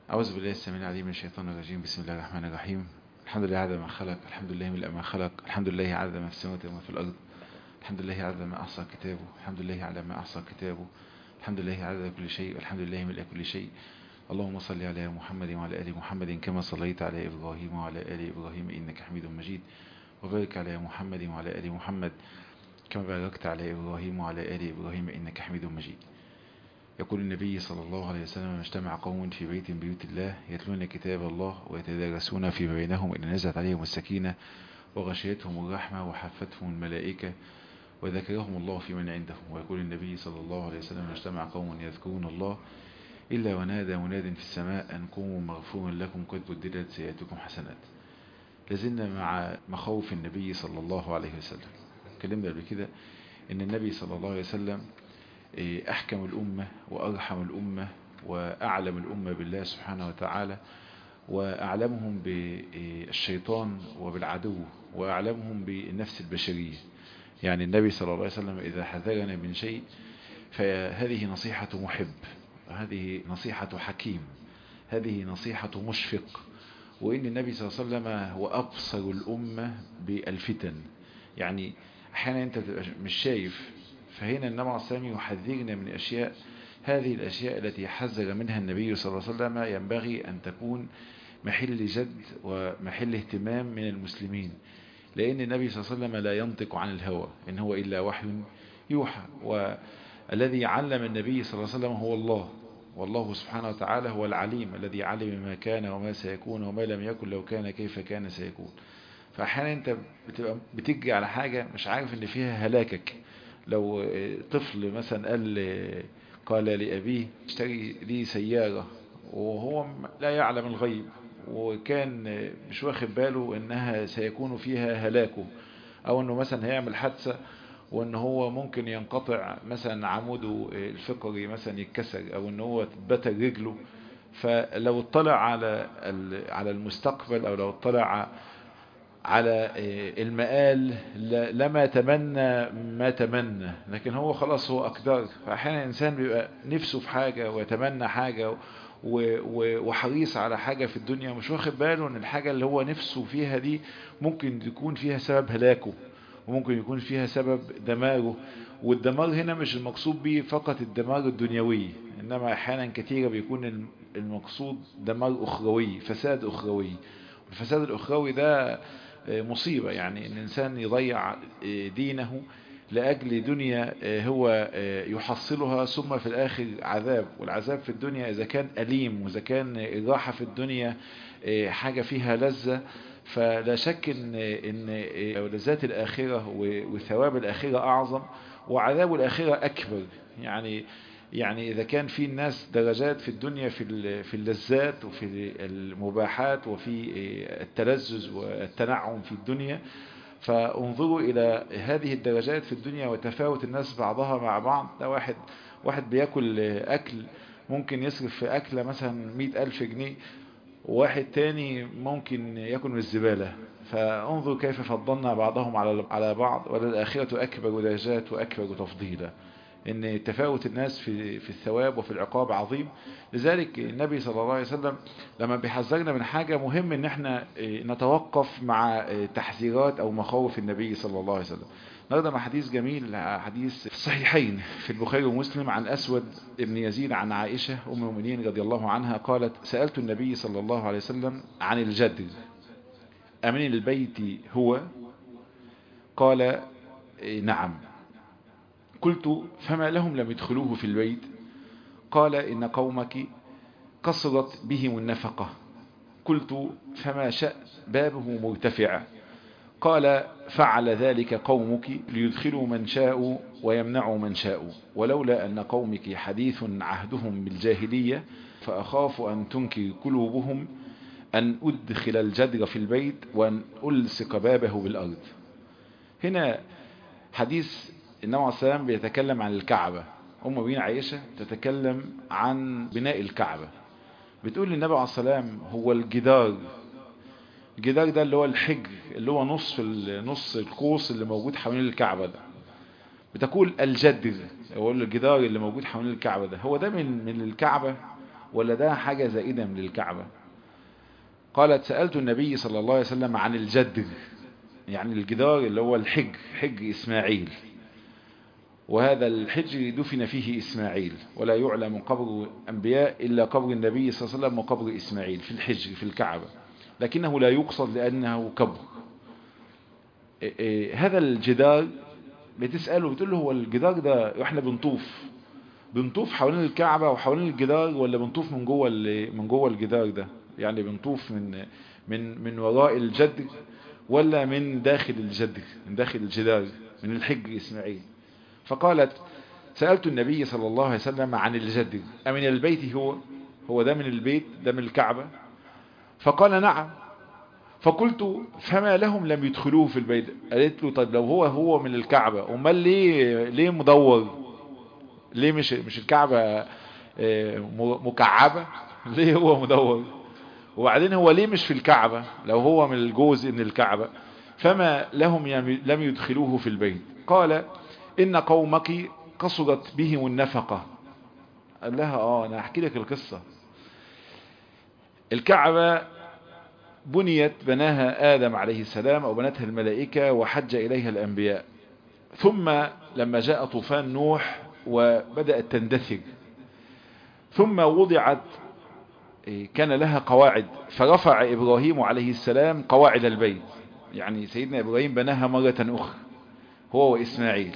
أعوذ بالله السميع العليم من الشيطان الرجيم بسم الله الرحمن الرحيم الحمد لله عدد ما خلق الحمد لله من ما خلق الحمد لله عدد ما في السماوات وما في الأرض الحمد لله عدد ما أحصى كتابه الحمد لله على ما أحصى كتابه الحمد لله عدد كل شيء والحمد لله ملء كل شيء اللهم صل على محمد وعلى آل محمد كما صليت على إبراهيم وعلى آل إبراهيم إنك حميد مجيد وبارك على محمد وعلى آل محمد كما باركت على إبراهيم وعلى آل إبراهيم إنك حميد مجيد يقول النبي صلى الله عليه وسلم ما اجتمع قوم في بيت من بيوت الله يتلون كتاب الله ويتدارسون في بينهم إن نزلت عليهم السكينة وغشيتهم الرحمة وحفتهم الملائكة وذكرهم الله في من عنده ويقول النبي صلى الله عليه وسلم ما اجتمع قوم يذكرون الله إلا ونادى مناد في السماء أن قوموا مغفور لكم قد بدلت سيئاتكم حسنات لازلنا مع مخاوف النبي صلى الله عليه وسلم اتكلمنا قبل كده ان النبي صلى الله عليه وسلم أحكم الأمة وأرحم الأمة وأعلم الأمة بالله سبحانه وتعالى وأعلمهم بالشيطان وبالعدو وأعلمهم بالنفس البشرية يعني النبي صلى الله عليه وسلم إذا حذرنا من شيء فهذه نصيحة محب هذه نصيحة حكيم هذه نصيحة مشفق وإن النبي صلى الله عليه وسلم هو أبصر الأمة بالفتن يعني أحيانا أنت مش شايف فهنا النبي عليه السلام يحذرنا من أشياء هذه الأشياء التي حذر منها النبي صلى الله عليه وسلم ينبغي أن تكون محل جد ومحل اهتمام من المسلمين لأن النبي صلى الله عليه وسلم لا ينطق عن الهوى إن هو إلا وحي يوحى والذي علم النبي صلى الله عليه وسلم هو الله والله سبحانه وتعالى هو العليم الذي علم ما كان وما سيكون وما لم يكن لو كان كيف كان سيكون فأحيانا أنت بتبقى بتجي على حاجة مش عارف إن فيها هلاكك لو طفل مثلا قال قال لأبيه اشتري لي سيارة وهو لا يعلم الغيب وكان مش واخد باله انها سيكون فيها هلاكه او انه مثلا هيعمل حادثة وان هو ممكن ينقطع مثلا عموده الفقري مثلا يتكسر او ان هو تتبتر رجله فلو اطلع على على المستقبل او لو اطلع على المآل لما تمنى ما تمنى لكن هو خلاص هو أقدر فأحيانا الإنسان بيبقى نفسه في حاجة ويتمنى حاجة وحريص على حاجة في الدنيا مش واخد باله ان الحاجة اللي هو نفسه فيها دي ممكن يكون فيها سبب هلاكه وممكن يكون فيها سبب دماره والدمار هنا مش المقصود به فقط الدمار الدنيوي إنما أحيانا كثيرة بيكون المقصود دمار أخروي فساد أخروي الفساد الأخروي ده مصيبة يعني ان الانسان يضيع دينه لأجل دنيا هو يحصلها ثم في الآخر عذاب والعذاب في الدنيا إذا كان أليم وإذا كان الراحة في الدنيا حاجة فيها لذة فلا شك ان ان لذات الآخرة وثواب الآخرة أعظم وعذاب الآخرة أكبر يعني يعني إذا كان في الناس درجات في الدنيا في في اللذات وفي المباحات وفي التلذذ والتنعم في الدنيا فانظروا إلى هذه الدرجات في الدنيا وتفاوت الناس بعضها مع بعض ده واحد واحد بياكل أكل ممكن يصرف في أكلة مثلا مئة ألف جنيه وواحد تاني ممكن ياكل من الزبالة فانظروا كيف فضلنا بعضهم على على بعض وللآخرة أكبر درجات وأكبر تفضيلا ان تفاوت الناس في في الثواب وفي العقاب عظيم لذلك النبي صلى الله عليه وسلم لما بيحذرنا من حاجة مهم ان احنا نتوقف مع تحذيرات او مخاوف النبي صلى الله عليه وسلم النهارده مع حديث جميل حديث في الصحيحين في البخاري ومسلم عن أسود بن يزيد عن عائشة أم المؤمنين رضي الله عنها قالت سألت النبي صلى الله عليه وسلم عن الجدر أمن البيت هو قال نعم قلت فما لهم لم يدخلوه في البيت قال إن قومك قصرت بهم النفقة قلت فما شأ بابه مرتفع قال فعل ذلك قومك ليدخلوا من شاءوا ويمنعوا من شاءوا ولولا أن قومك حديث عهدهم بالجاهلية فأخاف أن تنكر قلوبهم أن أدخل الجدر في البيت وأن ألصق بابه بالأرض هنا حديث النبي عليه السلام بيتكلم عن الكعبة أم بين عائشة تتكلم عن بناء الكعبة بتقول للنبي عليه السلام هو الجدار الجدار ده اللي هو الحجر اللي هو نصف نص القوس اللي موجود حوالين الكعبة ده بتقول الجدر هو الجدار اللي موجود حوالين الكعبة ده هو ده من من الكعبة ولا ده حاجة زائدة من الكعبة قالت سألت النبي صلى الله عليه وسلم عن الجدر يعني الجدار اللي هو الحج حج إسماعيل وهذا الحج دفن فيه إسماعيل ولا يعلم قبر أنبياء إلا قبر النبي صلى الله عليه وسلم وقبر إسماعيل في الحج في الكعبة لكنه لا يقصد لأنه قبر هذا الجدار بتسأله بتقول له هو الجدار ده احنا بنطوف بنطوف حوالين الكعبة وحوالين الجدار ولا بنطوف من جوه من جوه الجدار ده يعني بنطوف من من من وراء الجدر ولا من داخل الجدر من داخل الجدار من الحج إسماعيل فقالت سألت النبي صلى الله عليه وسلم عن الجدر أمن البيت هو هو ده من البيت ده من الكعبة فقال نعم فقلت فما لهم لم يدخلوه في البيت قالت له طيب لو هو هو من الكعبة امال ليه ليه مدور ليه مش مش الكعبة مكعبة ليه هو مدور وبعدين هو ليه مش في الكعبة لو هو من الجزء من الكعبة فما لهم لم يدخلوه في البيت قال إن قومك قصدت بهم النفقة قال لها اه انا احكي لك القصة الكعبة بنيت بناها آدم عليه السلام أو بنتها الملائكة وحج إليها الأنبياء ثم لما جاء طوفان نوح وبدأت تندثر ثم وضعت كان لها قواعد فرفع إبراهيم عليه السلام قواعد البيت يعني سيدنا إبراهيم بناها مرة أخرى هو وإسماعيل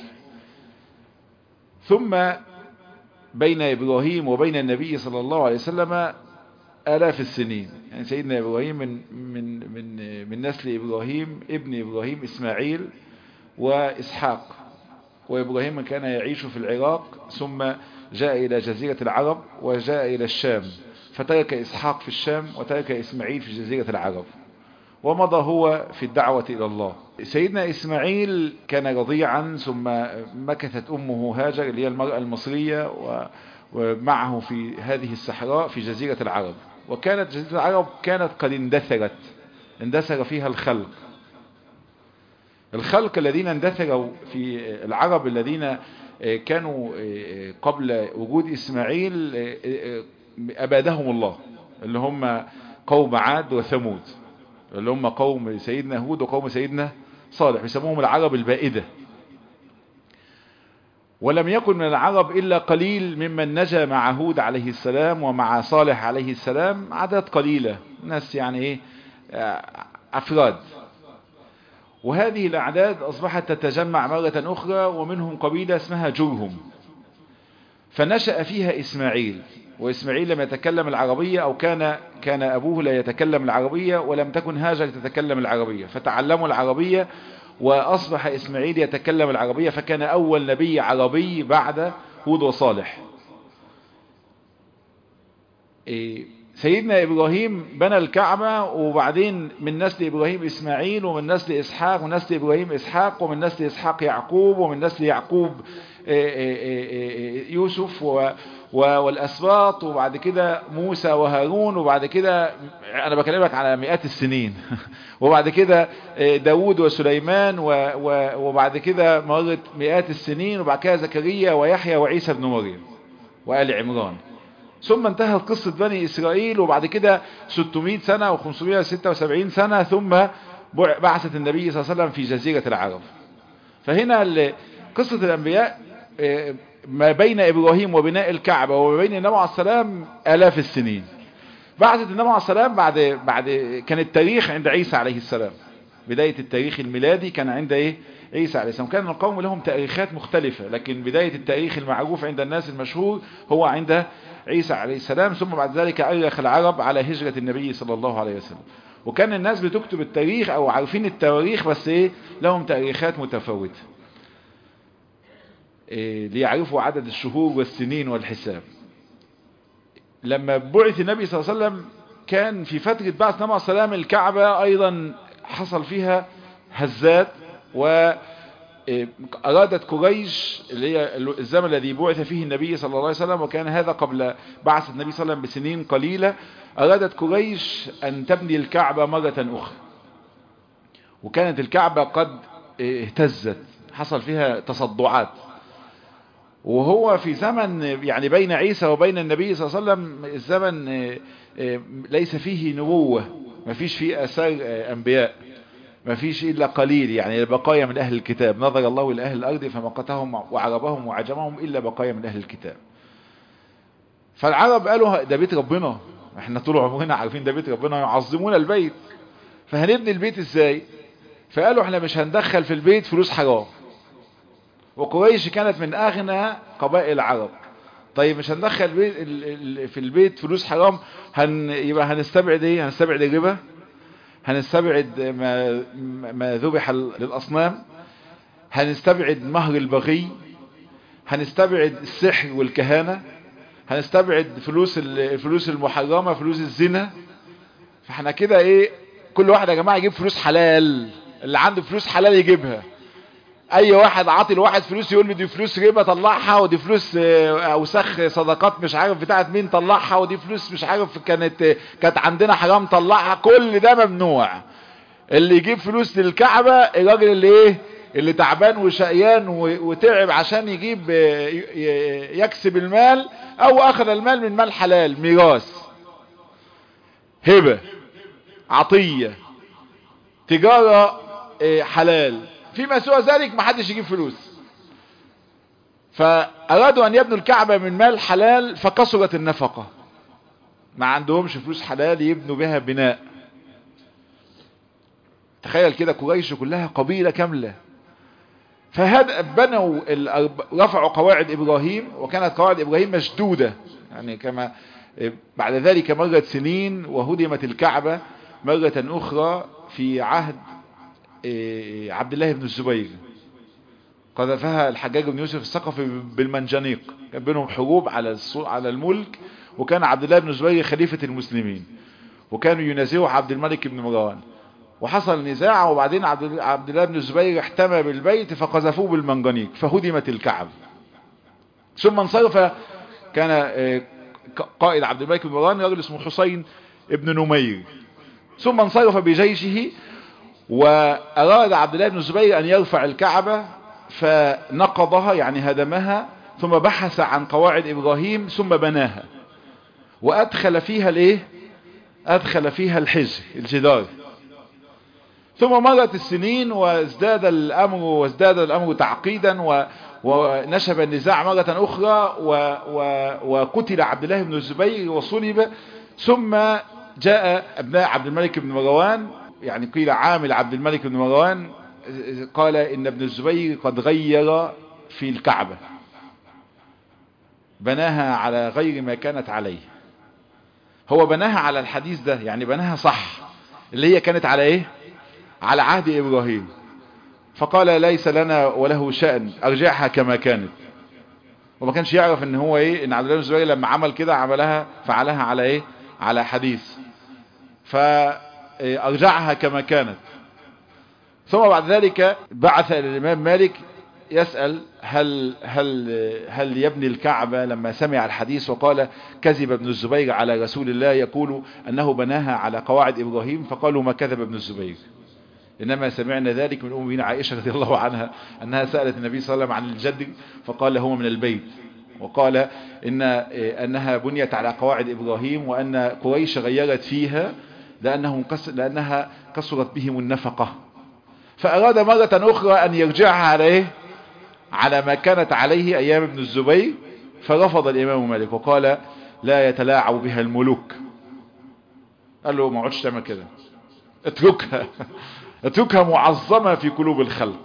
ثم بين إبراهيم وبين النبي صلى الله عليه وسلم آلاف السنين يعني سيدنا إبراهيم من, من, من, من نسل إبراهيم ابن إبراهيم إسماعيل وإسحاق وإبراهيم كان يعيش في العراق ثم جاء إلى جزيرة العرب وجاء إلى الشام فترك إسحاق في الشام وترك إسماعيل في جزيرة العرب ومضى هو في الدعوة إلى الله سيدنا إسماعيل كان رضيعا ثم مكثت أمه هاجر اللي هي المرأة المصرية ومعه في هذه الصحراء في جزيرة العرب وكانت جزيرة العرب كانت قد اندثرت اندثر فيها الخلق الخلق الذين اندثروا في العرب الذين كانوا قبل وجود إسماعيل أبادهم الله اللي هم قوم عاد وثمود اللي هم قوم سيدنا هود وقوم سيدنا صالح يسموهم العرب البائدة ولم يكن من العرب إلا قليل ممن نجا مع هود عليه السلام ومع صالح عليه السلام عدد قليلة ناس يعني ايه أفراد وهذه الأعداد أصبحت تتجمع مرة أخرى ومنهم قبيلة اسمها جرهم فنشأ فيها إسماعيل وإسماعيل لم يتكلم العربية أو كان كان أبوه لا يتكلم العربية ولم تكن هاجر تتكلم العربية فتعلموا العربية وأصبح إسماعيل يتكلم العربية فكان أول نبي عربي بعد هود وصالح سيدنا إبراهيم بنى الكعبة وبعدين من نسل إبراهيم إسماعيل ومن نسل إسحاق ومن نسل إبراهيم إسحاق ومن نسل إسحاق يعقوب ومن نسل يعقوب يوسف والأسباط وبعد كده موسى وهارون وبعد كده أنا بكلمك على مئات السنين وبعد كده داود وسليمان وبعد كده مرت مئات السنين وبعد كده زكريا ويحيى وعيسى بن مريم وآل عمران ثم انتهت قصة بني إسرائيل وبعد كده 600 سنة و576 سنة ثم بعثت النبي صلى الله عليه وسلم في جزيرة العرب فهنا قصة الأنبياء ما بين إبراهيم وبناء الكعبة وما بين النبي عليه السلام آلاف السنين بعثت النبي عليه السلام بعد بعد كان التاريخ عند عيسى عليه السلام بداية التاريخ الميلادي كان عند ايه عيسى عليه السلام كان القوم لهم تاريخات مختلفة لكن بداية التاريخ المعروف عند الناس المشهور هو عند عيسى عليه السلام ثم بعد ذلك أرخ العرب على هجرة النبي صلى الله عليه وسلم وكان الناس بتكتب التاريخ او عارفين التواريخ بس ايه لهم تاريخات متفاوتة إيه ليعرفوا عدد الشهور والسنين والحساب لما بعث النبي صلى الله عليه وسلم كان في فترة بعث النبي صلى الله عليه وسلم الكعبة ايضا حصل فيها هزات و أرادت قريش اللي هي الزمن الذي بعث فيه النبي صلى الله عليه وسلم وكان هذا قبل بعث النبي صلى الله عليه وسلم بسنين قليلة أرادت قريش أن تبني الكعبة مرة أخرى وكانت الكعبة قد اهتزت حصل فيها تصدعات وهو في زمن يعني بين عيسى وبين النبي صلى الله عليه وسلم الزمن ليس فيه نبوة ما فيش فيه أثار أنبياء ما فيش إلا قليل يعني بقايا من أهل الكتاب نظر الله إلى أهل الأرض فمقتهم وعربهم وعجمهم إلا بقايا من أهل الكتاب فالعرب قالوا ده بيت ربنا احنا طول عمرنا عارفين ده بيت ربنا يعظمون البيت فهنبني البيت ازاي فقالوا احنا مش هندخل في البيت فلوس حرام وقريش كانت من اغنى قبائل العرب طيب مش هندخل بيت في البيت فلوس حرام هن يبقى هنستبعد ايه هنستبعد الربا هنستبعد ما ما ذبح للاصنام هنستبعد مهر البغي هنستبعد السحر والكهانه هنستبعد فلوس الفلوس المحرمه فلوس الزنا فاحنا كده ايه كل واحد يا جماعه يجيب فلوس حلال اللي عنده فلوس حلال يجيبها اي واحد عاطي لواحد فلوس يقول له دي فلوس ربا طلعها ودي فلوس اوسخ صدقات مش عارف بتاعت مين طلعها ودي فلوس مش عارف كانت كانت عندنا حرام طلعها كل ده ممنوع اللي يجيب فلوس للكعبة الراجل اللي ايه اللي تعبان وشقيان وتعب عشان يجيب يكسب المال او اخذ المال من مال حلال ميراث هبة عطية تجارة حلال فيما سوى ذلك ما حدش يجيب فلوس فأرادوا أن يبنوا الكعبة من مال حلال فكسرت النفقة ما عندهمش فلوس حلال يبنوا بها بناء تخيل كده قريش كلها قبيلة كاملة فهد بنوا رفعوا قواعد إبراهيم وكانت قواعد إبراهيم مشدودة يعني كما بعد ذلك مرت سنين وهدمت الكعبة مرة أخرى في عهد عبد الله بن الزبير قذفها الحجاج بن يوسف الثقفي بالمنجنيق كان بينهم حروب على على الملك وكان عبد الله بن الزبير خليفة المسلمين وكانوا ينازعوا عبد الملك بن مروان وحصل نزاع وبعدين عبد عبد الله بن الزبير احتمى بالبيت فقذفوه بالمنجنيق فهدمت الكعب ثم انصرف كان قائد عبد الملك بن مروان رجل اسمه حسين ابن نمير ثم انصرف بجيشه وأراد عبد الله بن الزبير أن يرفع الكعبة فنقضها يعني هدمها ثم بحث عن قواعد إبراهيم ثم بناها وأدخل فيها الايه أدخل فيها الحجر الجدار ثم مرت السنين وازداد الأمر وازداد الأمر تعقيدا و ونشب النزاع مرة أخرى و و وقتل عبد الله بن الزبير وصلب ثم جاء أبناء عبد الملك بن مروان يعني قيل عامل عبد الملك بن مروان قال إن ابن الزبير قد غير في الكعبة بناها على غير ما كانت عليه هو بناها على الحديث ده يعني بناها صح اللي هي كانت على ايه على عهد ابراهيم فقال ليس لنا وله شأن ارجعها كما كانت وما كانش يعرف ان هو ايه ان عبد الله بن الزبير لما عمل كده عملها فعلها على ايه على حديث فارجعها كما كانت ثم بعد ذلك بعث الى الامام مالك يسأل هل هل هل يبني الكعبة لما سمع الحديث وقال كذب ابن الزبير على رسول الله يقول أنه بناها على قواعد إبراهيم فقالوا ما كذب ابن الزبير إنما سمعنا ذلك من أمنا عائشة رضي الله عنها أنها سألت النبي صلى الله عليه وسلم عن الجد فقال هو من البيت وقال إن أنها بنيت على قواعد إبراهيم وأن قريش غيرت فيها لأنهم لأنها كسرت بهم النفقة فأراد مرة أخرى أن يرجعها على إيه على ما كانت عليه أيام ابن الزبير فرفض الإمام مالك وقال لا يتلاعب بها الملوك قال له ما عدش تعمل كده اتركها اتركها معظمة في قلوب الخلق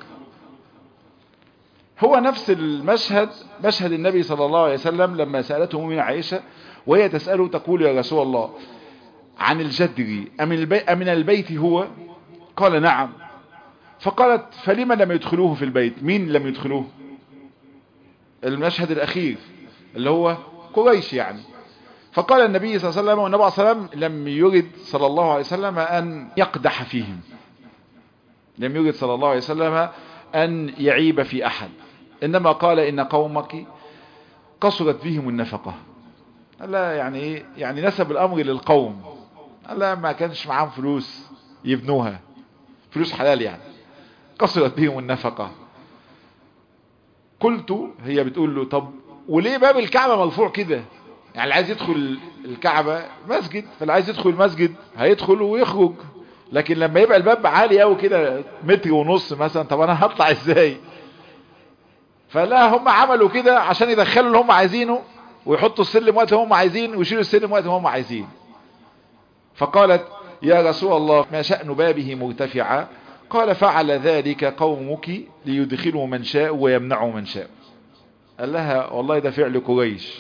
هو نفس المشهد مشهد النبي صلى الله عليه وسلم لما سألته من عائشة وهي تسأله تقول يا رسول الله عن الجدر أمن البيت هو قال نعم فقالت فلما لم يدخلوه في البيت مين لم يدخلوه المشهد الأخير اللي هو قريش يعني فقال النبي صلى الله عليه وسلم والنبي صلى الله عليه وسلم لم يرد صلى الله عليه وسلم أن يقدح فيهم لم يرد صلى الله عليه وسلم أن يعيب في أحد إنما قال إن قومك قصرت بهم النفقة لا يعني إيه يعني نسب الأمر للقوم لا ما كانش معاهم فلوس يبنوها فلوس حلال يعني قصرت بهم النفقة قلت هي بتقول له طب وليه باب الكعبة مرفوع كده يعني اللي عايز يدخل الكعبة مسجد فاللي عايز يدخل المسجد هيدخل ويخرج لكن لما يبقى الباب عالي قوي كده متر ونص مثلا طب انا هطلع ازاي فلا هم عملوا كده عشان يدخلوا اللي هم عايزينه ويحطوا السلم وقت هم عايزين ويشيلوا السلم وقت هم عايزين فقالت يا رسول الله ما شأن بابه مرتفعا قال فعل ذلك قومك ليدخلوا من شاء ويمنعوا من شاء قال لها والله ده فعل قريش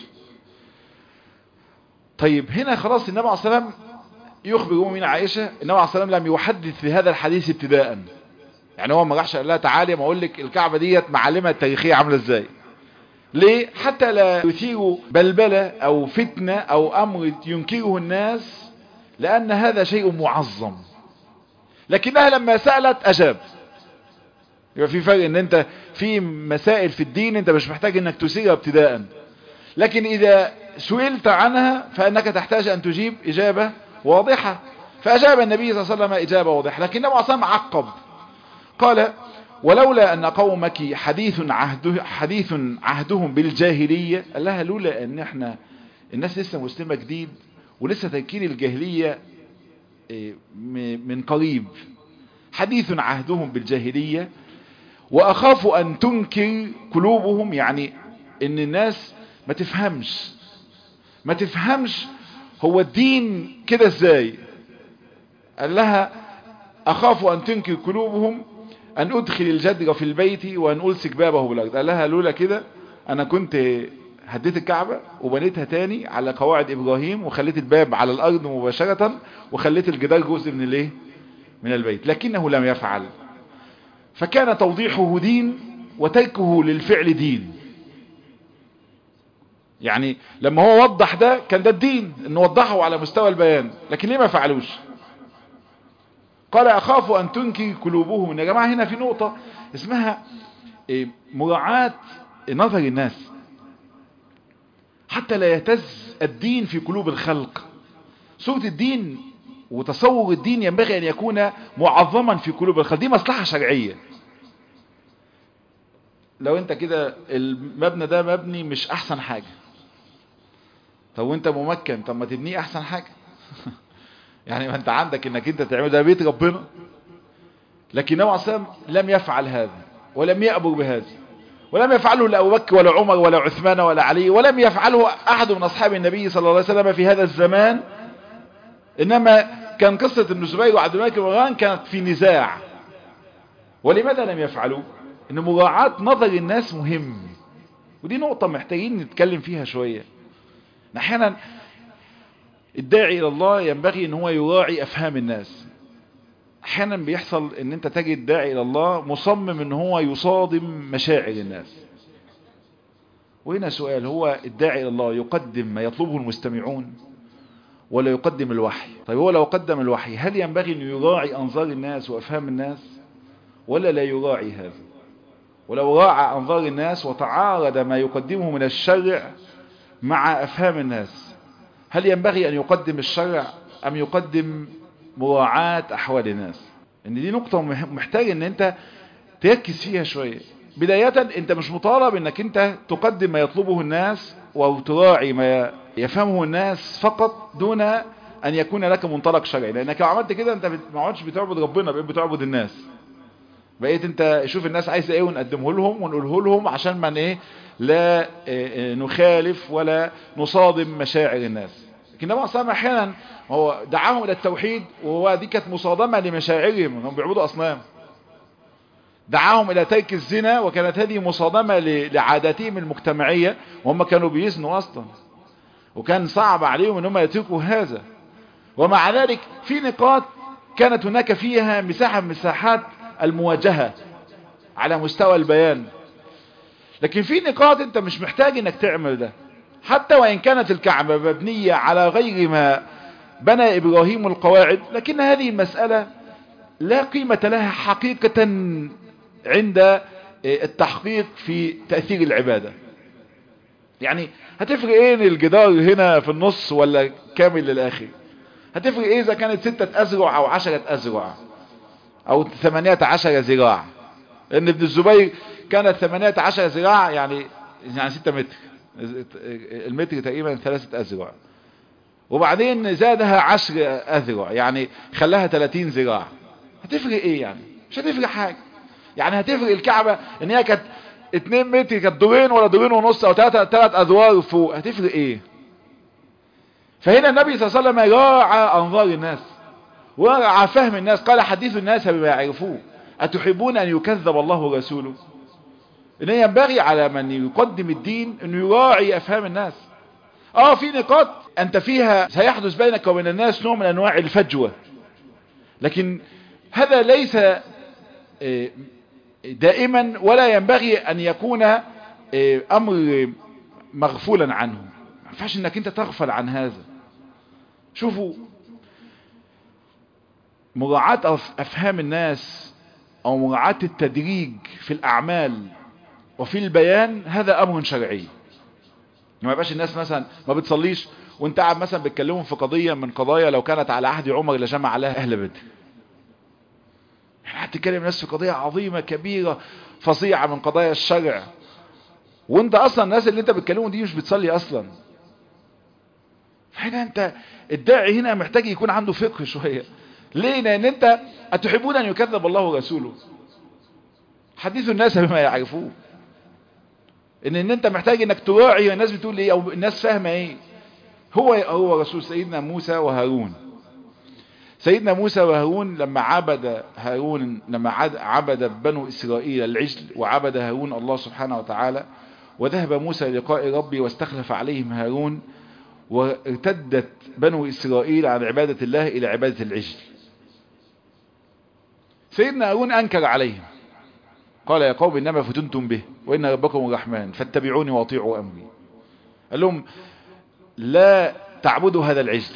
طيب هنا خلاص النبي عليه الصلاة والسلام يخبر من عائشة النبي عليه الصلاة والسلام لم يحدث في هذا الحديث ابتداء يعني هو ما راحش قال لها تعالي ما اقول لك الكعبة ديت معلمة التاريخية عاملة ازاي ليه حتى لا يثيروا بلبلة او فتنة او امر ينكره الناس لان هذا شيء معظم لكنها لما سألت اجاب يبقى في فرق ان انت في مسائل في الدين انت مش محتاج انك تثيرها ابتداء لكن اذا سئلت عنها فانك تحتاج ان تجيب اجابة واضحة فاجاب النبي صلى الله عليه وسلم اجابة واضحة لكن النبي صلى الله عليه وسلم عقب قال ولولا ان قومك حديث عهده حديث عهدهم بالجاهلية قال لها لولا ان احنا الناس لسه مسلمة جديد ولسه تركين الجاهلية من قريب حديث عهدهم بالجاهلية واخاف ان تنكر قلوبهم يعني ان الناس ما تفهمش ما تفهمش هو الدين كده ازاي قال لها اخاف ان تنكر قلوبهم ان ادخل الجدر في البيت وان السك بابه بالارض قال لها لولا كده انا كنت هديت الكعبة وبنيتها تاني على قواعد ابراهيم وخليت الباب على الارض مباشرة وخليت الجدار جزء من الايه من البيت لكنه لم يفعل فكان توضيحه دين وتركه للفعل دين يعني لما هو وضح ده كان ده الدين انه وضحه على مستوى البيان لكن ليه ما فعلوش قال اخاف ان تنكي قلوبهم يا جماعة هنا في نقطة اسمها مراعاة نظر الناس حتى لا يهتز الدين في قلوب الخلق صورة الدين وتصور الدين ينبغي ان يكون معظما في قلوب الخلق دي مصلحة شرعية لو انت كده المبنى ده مبني مش احسن حاجة طب وانت ممكن طب ما تبنيه احسن حاجة يعني ما انت عندك انك انت تعمل ده بيت ربنا لكن نوع سام لم يفعل هذا ولم يأمر بهذا ولم يفعله لا أبو بكر ولا عمر ولا عثمان ولا علي ولم يفعله أحد من أصحاب النبي صلى الله عليه وسلم في هذا الزمان إنما كان قصة ابن الزبير وعبد الملك بن كانت في نزاع ولماذا لم يفعلوا إن مراعاة نظر الناس مهم ودي نقطة محتاجين نتكلم فيها شوية أحيانا الداعي إلى الله ينبغي ان هو يراعي أفهام الناس احيانا بيحصل ان انت تجد داعي الى الله مصمم ان هو يصادم مشاعر الناس وهنا سؤال هو الداعي الى الله يقدم ما يطلبه المستمعون ولا يقدم الوحي طيب هو لو قدم الوحي هل ينبغي ان يراعي انظار الناس وافهام الناس ولا لا يراعي هذا ولو راعى انظار الناس وتعارض ما يقدمه من الشرع مع افهام الناس هل ينبغي ان يقدم الشرع ام يقدم مراعاة احوال الناس ان دي نقطة محتاج ان انت تركز فيها شوية بداية انت مش مطالب انك انت تقدم ما يطلبه الناس او تراعي ما يفهمه الناس فقط دون ان يكون لك منطلق شرعي لانك لو عملت كده انت ما عادش بتعبد ربنا بقيت بتعبد الناس بقيت انت شوف الناس عايزه ايه ونقدمه لهم ونقوله لهم عشان ما ايه لا نخالف ولا نصادم مشاعر الناس لكن النبي صلى الله عليه وسلم احيانا هو دعاهم الى التوحيد وهو دي كانت مصادمه لمشاعرهم هم بيعبدوا اصنام دعاهم الى ترك الزنا وكانت هذه مصادمه لعاداتهم المجتمعيه وهم كانوا بيزنوا اصلا وكان صعب عليهم ان هم يتركوا هذا ومع ذلك في نقاط كانت هناك فيها مساحه من مساحات المواجهه على مستوى البيان لكن في نقاط انت مش محتاج انك تعمل ده حتى وان كانت الكعبة مبنية على غير ما بنى ابراهيم القواعد لكن هذه المسألة لا قيمة لها حقيقة عند التحقيق في تأثير العبادة يعني هتفرق ايه الجدار هنا في النص ولا كامل للاخر هتفرق ايه اذا كانت ستة ازرع او عشرة ازرع او ثمانية عشر ذراع ان ابن الزبير كانت 18 ذراع يعني يعني 6 متر المتر تقريبا ثلاثة أذرع وبعدين زادها 10 أذرع يعني خلاها 30 ذراع هتفرق ايه يعني مش هتفرق حاجة يعني هتفرق الكعبة ان هي كانت 2 متر كانت دورين ولا دورين ونص او 3 3 ادوار فوق هتفرق ايه فهنا النبي صلى الله عليه وسلم راعى انظار الناس وراعى فهم الناس قال حديث الناس بما يعرفوه أتحبون أن يكذب الله ورسوله إن ينبغي على من يقدم الدين أن يراعي أفهام الناس آه في نقاط أنت فيها سيحدث بينك وبين الناس نوع من أنواع الفجوة لكن هذا ليس دائما ولا ينبغي أن يكون أمر مغفولا عنه ما ينفعش أنك أنت تغفل عن هذا شوفوا مراعاة أفهام الناس أو مراعاة التدريج في الأعمال وفي البيان هذا أمر شرعي ما يبقاش الناس مثلا ما بتصليش وانت قاعد مثلا بتكلمهم في قضية من قضايا لو كانت على عهد عمر لجمع عليها أهل بدر يعني هتتكلم الناس في قضية عظيمة كبيرة فظيعة من قضايا الشرع وانت اصلا الناس اللي انت بتكلمهم دي مش بتصلي اصلا فهنا انت الداعي هنا محتاج يكون عنده فقه شوية ليه لان انت اتحبون ان يكذب الله ورسوله حديث الناس بما يعرفوه ان ان انت محتاج انك تراعي الناس بتقول ايه او الناس فاهمه ايه هو هو رسول سيدنا موسى وهارون سيدنا موسى وهارون لما عبد هارون لما عبد بنو اسرائيل العجل وعبد هارون الله سبحانه وتعالى وذهب موسى لقاء ربي واستخلف عليهم هارون وارتدت بنو اسرائيل عن عبادة الله الى عبادة العجل سيدنا هارون انكر عليهم قال يا قوم انما فتنتم به وان ربكم الرحمن فاتبعوني واطيعوا امري قال لهم لا تعبدوا هذا العجل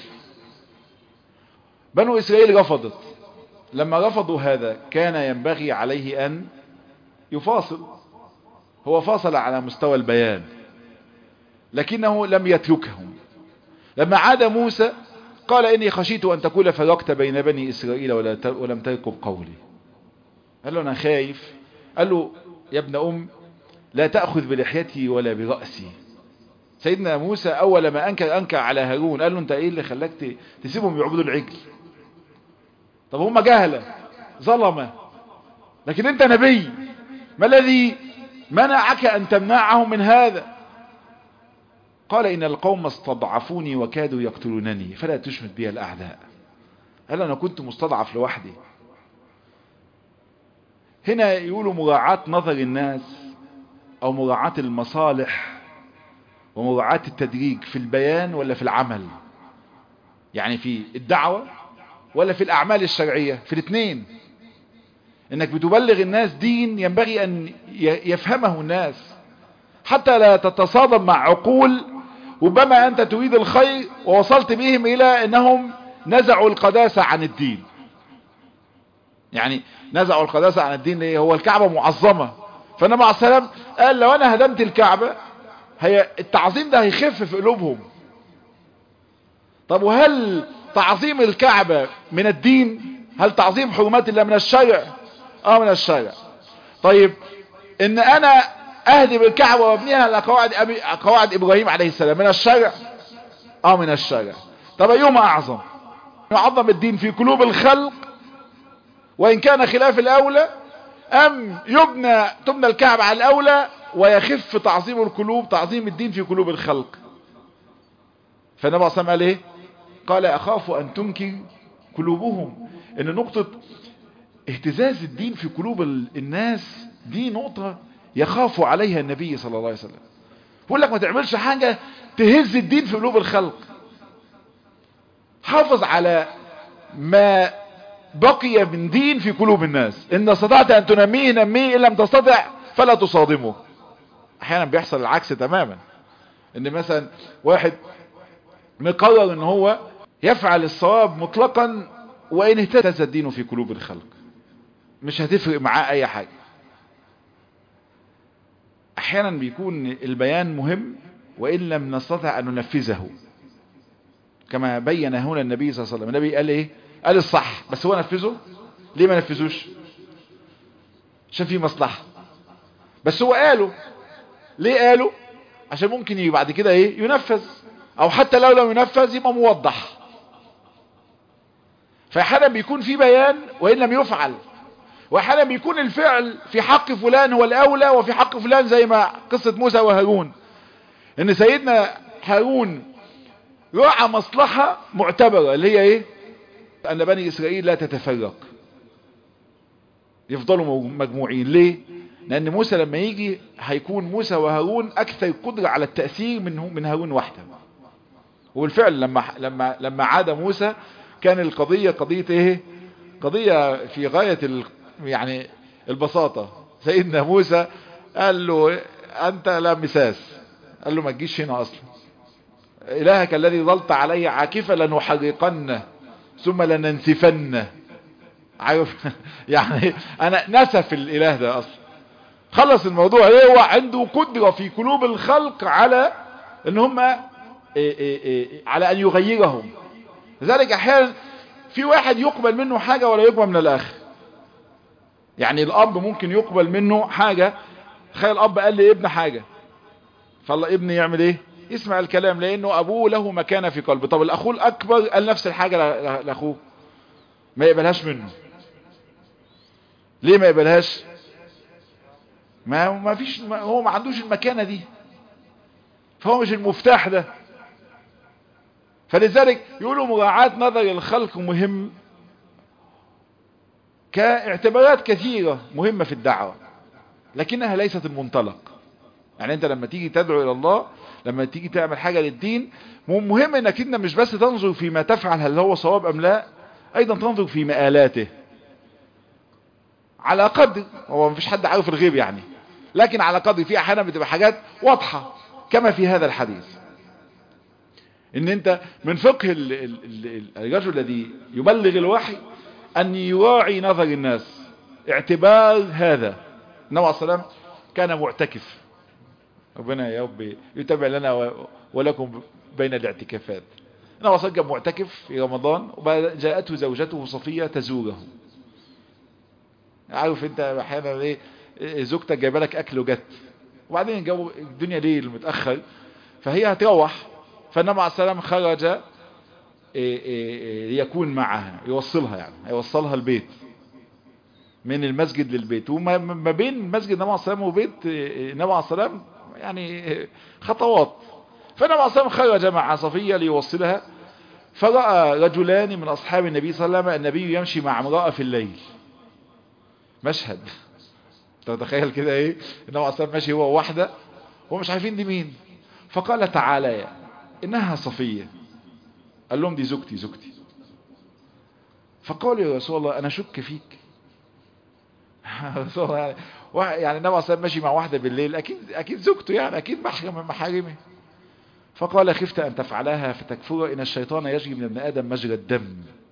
بنو اسرائيل رفضت لما رفضوا هذا كان ينبغي عليه ان يفاصل هو فاصل على مستوى البيان لكنه لم يتركهم لما عاد موسى قال اني خشيت ان تقول فرقت بين بني اسرائيل ولم ترقب قولي قال له انا خايف قال له يا ابن ام لا تأخذ بلحيتي ولا برأسي سيدنا موسى اول ما انكر انكر على هارون قال له انت ايه اللي خلاك تسيبهم يعبدوا العجل طب هم جهلة ظلمة لكن انت نبي ما الذي منعك ان تمنعهم من هذا قال ان القوم استضعفوني وكادوا يقتلونني فلا تشمت بي الاعداء قال انا كنت مستضعف لوحدي هنا يقولوا مراعاة نظر الناس او مراعاة المصالح ومراعاة التدريج في البيان ولا في العمل يعني في الدعوة ولا في الاعمال الشرعية في الاثنين انك بتبلغ الناس دين ينبغي ان يفهمه الناس حتى لا تتصادم مع عقول ربما انت تريد الخير ووصلت بهم الى انهم نزعوا القداسة عن الدين يعني نزعوا القداسة عن الدين ليه هو الكعبة معظمة فالنبي عليه السلام قال لو انا هدمت الكعبة هي التعظيم ده هيخف في قلوبهم طب وهل تعظيم الكعبة من الدين هل تعظيم حرمات الله من الشرع اه من الشرع طيب ان انا اهدم الكعبة وابنيها على قواعد, أبي... قواعد ابراهيم عليه السلام من الشرع اه من الشرع طب ايهما اعظم يعظم الدين في قلوب الخلق وان كان خلاف الاولى ام يبنى تبنى الكعبة على الاولى ويخف تعظيم القلوب تعظيم الدين في قلوب الخلق فالنبي صلى الله عليه وسلم قال ايه قال اخاف ان تنكر قلوبهم ان نقطة اهتزاز الدين في قلوب الناس دي نقطة يخاف عليها النبي صلى الله عليه وسلم يقول لك ما تعملش حاجة تهز الدين في قلوب الخلق حافظ على ما بقي من دين في قلوب الناس ان استطعت ان تنميه نميه ان لم تستطع فلا تصادمه احيانا بيحصل العكس تماما ان مثلا واحد مقرر ان هو يفعل الصواب مطلقا وان اهتز الدين في قلوب الخلق مش هتفرق معاه اي حاجة احيانا بيكون البيان مهم وان لم نستطع ان ننفذه كما بين هنا النبي صلى الله عليه وسلم النبي قال ايه قال الصح بس هو نفذه ليه ما نفذوش عشان في مصلحة بس هو قاله ليه قاله عشان ممكن بعد كده ايه ينفذ او حتى لو لم ينفذ يبقى موضح فاحيانا بيكون في بيان وان لم يفعل واحيانا بيكون الفعل في حق فلان هو الاولى وفي حق فلان زي ما قصة موسى وهارون ان سيدنا هارون راعى مصلحة معتبرة اللي هي ايه ان بني اسرائيل لا تتفرق يفضلوا مجموعين ليه لان موسى لما يجي هيكون موسى وهارون اكثر قدرة على التأثير من من هارون وحده وبالفعل لما لما لما عاد موسى كان القضية قضية ايه قضية في غاية ال يعني البساطة سيدنا موسى قال له انت لا مساس قال له ما تجيش هنا اصلا الهك الذي ظلت عليه عاكفة لنحرقنه ثم لننسفنه عارف يعني انا نسف الاله ده اصلا خلص الموضوع ايه هو عنده قدرة في قلوب الخلق على ان هم إيه إيه إيه على ان يغيرهم لذلك احيانا في واحد يقبل منه حاجة ولا يقبل من الاخر يعني الاب ممكن يقبل منه حاجة تخيل الاب قال لي ابن حاجة فالله ابني يعمل ايه يسمع الكلام لانه ابوه له مكانة في قلبه طب الاخوه الاكبر قال نفس الحاجة لاخوه ما يقبلهاش منه ليه ما يقبلهاش ما ما فيش ما هو ما عندوش المكانة دي فهو مش المفتاح ده فلذلك يقولوا مراعاة نظر الخلق مهم كاعتبارات كثيرة مهمة في الدعوة لكنها ليست المنطلق يعني انت لما تيجي تدعو الى الله لما تيجي تعمل حاجة للدين مهم انك انت مش بس تنظر فيما تفعل هل هو صواب ام لا ايضا تنظر في مآلاته على قدر هو مفيش حد عارف الغيب يعني لكن على قدر في احيانا بتبقى حاجات واضحة كما في هذا الحديث ان انت من فقه ال ال ال الرجل الذي يبلغ الوحي ان يراعي نظر الناس اعتبار هذا النبي عليه السلام كان معتكف ربنا يا رب يتابع لنا ولكم بين الاعتكافات النبي عليه السلام معتكف في رمضان وجاءته زوجته صفية تزوره عارف انت احيانا ايه زوجتك جايبه لك اكل وجت وبعدين الجو الدنيا ليل متاخر فهي هتروح فالنبي عليه السلام خرج ليكون معها يوصلها يعني هيوصلها البيت من المسجد للبيت وما بين مسجد النبي عليه السلام وبيت النبي عليه السلام يعني خطوات فالنبي عليه السلام خرج مع صفية ليوصلها فرأى رجلان من أصحاب النبي صلى الله عليه وسلم النبي يمشي مع امرأة في الليل مشهد تتخيل كده ايه النبي عليه السلام ماشي هو وواحدة ومش عارفين دي مين فقال تعالى انها صفية قال لهم دي زوجتي زوجتي فقالوا يا رسول الله انا شك فيك رسول الله يعني يعني النبي عليه السلام ماشي مع واحدة بالليل اكيد اكيد زوجته يعني اكيد محرم من محارمه فقال خفت ان تفعلها فتكفر ان الشيطان يجري من ابن ادم مجرى الدم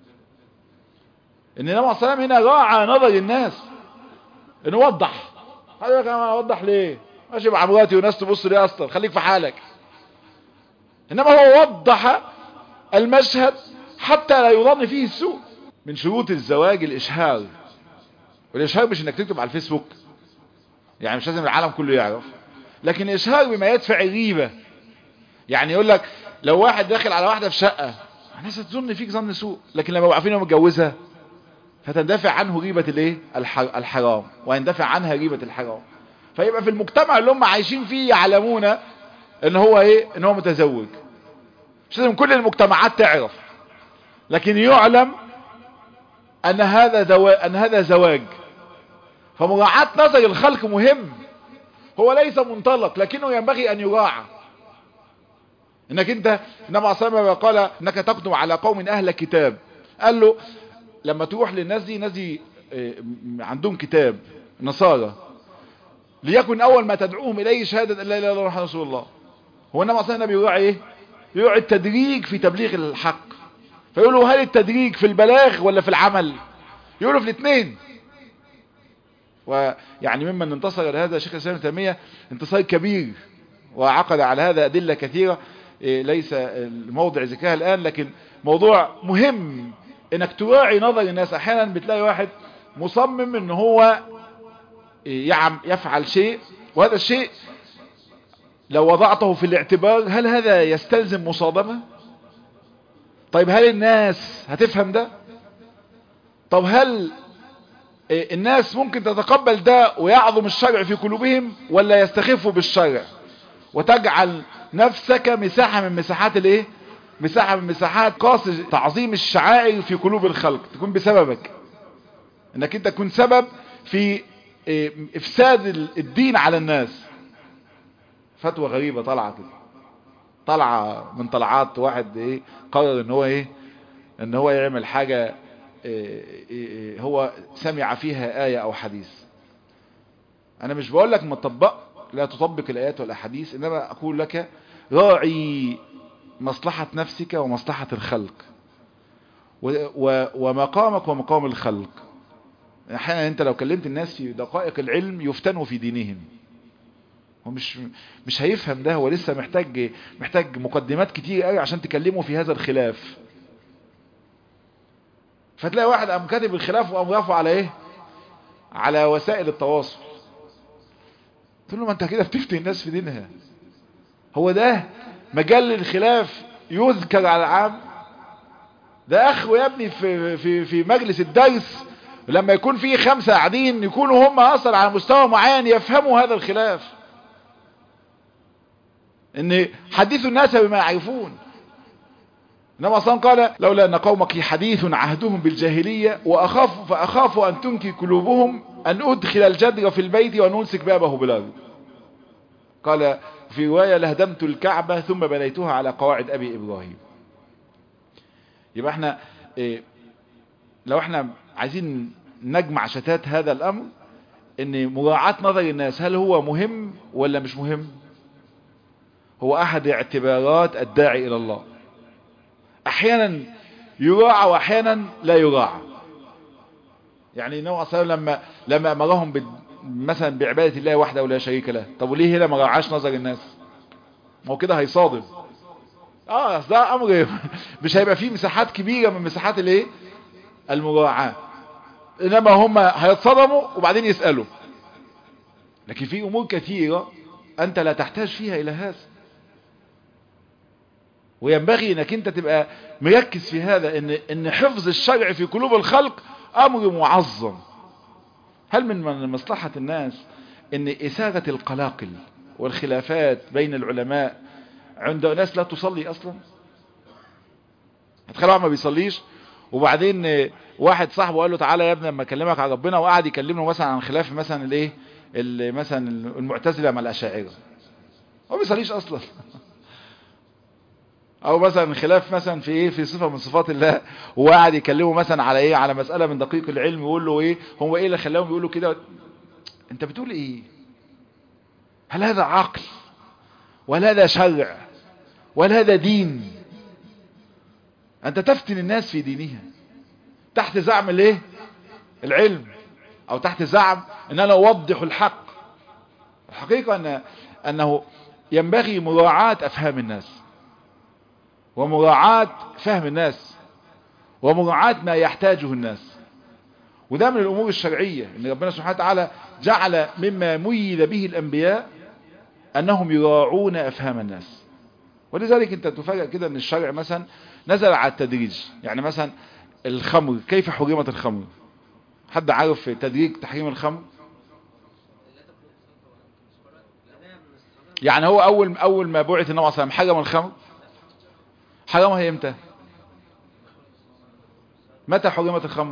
ان النبي عليه السلام هنا راعى نظر الناس انه وضح حضرتك انا اوضح ليه ماشي مع مراتي وناس تبص ليه اصلا خليك في حالك انما هو وضح المشهد حتى لا يظن فيه السوء من شروط الزواج الاشهار والاشهار مش انك تكتب على الفيسبوك يعني مش لازم العالم كله يعرف لكن الاشهار بما يدفع الغيبه يعني يقول لك لو واحد داخل على واحده في شقه الناس هتظن فيك ظن سوء لكن لما عارفين انه متجوزها فتندفع عنه غيبة الايه الحرام ويندفع عنها غيبة الحرام فيبقى في المجتمع اللي هم عايشين فيه يعلمون ان هو ايه ان هو متزوج مش لازم كل المجتمعات تعرف لكن يعلم ان هذا زواج ان هذا زواج فمراعاة نظر الخلق مهم هو ليس منطلق لكنه ينبغي ان يراعى انك انت النبي عليه الصلاه والسلام قال انك تقدم على قوم اهل كتاب قال له لما تروح للناس دي الناس دي عندهم كتاب نصارى ليكن اول ما تدعوهم اليه شهادة لا اله الا الله رسول الله هو النبي صلى الله عليه وسلم بيراعي ايه بيراعي التدريج في تبليغ الحق فيقولوا هل التدريج في البلاغ ولا في العمل يقولوا في الاثنين ويعني ممن انتصر لهذا شيخ الاسلام تيميه انتصار كبير وعقد على هذا ادله كثيره ليس الموضع ذكرها الان لكن موضوع مهم انك تراعي نظر الناس احيانا بتلاقي واحد مصمم ان هو يعم يفعل شيء وهذا الشيء لو وضعته في الاعتبار هل هذا يستلزم مصادمة طيب هل الناس هتفهم ده طب هل الناس ممكن تتقبل ده ويعظم الشرع في قلوبهم ولا يستخفوا بالشرع وتجعل نفسك مساحة من مساحات الايه مساحة من مساحات قاص تعظيم الشعائر في قلوب الخلق تكون بسببك انك انت تكون سبب في افساد الدين على الناس فتوى غريبة طالعة كده طالعة من طلعات واحد ايه قرر ان هو ايه ان هو يعمل حاجة إيه إيه هو سمع فيها آية او حديث انا مش بقول لك ما تطبق لا تطبق الايات والاحاديث انما اقول لك راعي مصلحة نفسك ومصلحة الخلق ومقامك ومقام الخلق احيانا انت لو كلمت الناس في دقائق العلم يفتنوا في دينهم هو مش مش هيفهم ده هو لسه محتاج محتاج مقدمات كتير قوي عشان تكلمه في هذا الخلاف فتلاقي واحد قام كاتب الخلاف وقام رافعه على ايه على وسائل التواصل تقول له ما انت كده بتفتي الناس في دينها هو ده مجال الخلاف يذكر على العام ده اخو يا ابني في في في مجلس الدرس لما يكون في خمسة قاعدين يكونوا هم اصلا على مستوى معين يفهموا هذا الخلاف ان حدثوا الناس بما يعرفون انما اصلا قال لولا ان قومك حديث عهدهم بالجاهلية واخاف فاخاف ان تنكي قلوبهم ان ادخل الجدر في البيت وان امسك بابه بالارض قال في رواية لهدمت الكعبة ثم بنيتها على قواعد ابي ابراهيم يبقى احنا إيه لو احنا عايزين نجمع شتات هذا الامر ان مراعاة نظر الناس هل هو مهم ولا مش مهم هو احد اعتبارات الداعي الى الله احيانا يراعى واحيانا لا يراعى يعني النبي صلى الله عليه وسلم لما لما امرهم ب... مثلا بعباده الله وحده ولا شريك له طب وليه هنا ما راعاش نظر الناس ما هو كده هيصادم اه ده امر مش هيبقى فيه مساحات كبيره من مساحات الايه المراعاه انما هم هيتصدموا وبعدين يسالوا لكن في امور كثيره انت لا تحتاج فيها الى هذا وينبغي انك انت تبقى مركز في هذا ان ان حفظ الشرع في قلوب الخلق امر معظم هل من مصلحة الناس ان اثارة القلاقل والخلافات بين العلماء عند ناس لا تصلي اصلا هتخيل واحد ما بيصليش وبعدين واحد صاحبه قال له تعالى يا ابني لما اكلمك عن ربنا وقعد يكلمه مثلا عن خلاف مثلا الايه مثلا المعتزله مع الاشاعره هو ما بيصليش اصلا او مثلا خلاف مثلا في ايه في صفه من صفات الله وقعد يكلمه مثلا على ايه على مساله من دقيق العلم ويقول له ايه هو ايه اللي خلاهم يقولوا كده انت بتقول ايه هل هذا عقل ولا هذا شرع ولا هذا دين انت تفتن الناس في دينها تحت زعم الايه العلم او تحت زعم ان انا اوضح الحق الحقيقة أن انه ينبغي مراعاة افهام الناس ومراعاة فهم الناس ومراعاة ما يحتاجه الناس وده من الامور الشرعية ان ربنا سبحانه وتعالى جعل مما ميل به الانبياء انهم يراعون افهام الناس ولذلك انت تفاجأ كده ان الشرع مثلا نزل على التدريج يعني مثلا الخمر كيف حرمت الخمر حد عارف تدريج تحريم الخمر يعني هو اول اول ما بعث النبي صلى الله عليه وسلم حرم الخمر حرمها امتى متى حرمت الخمر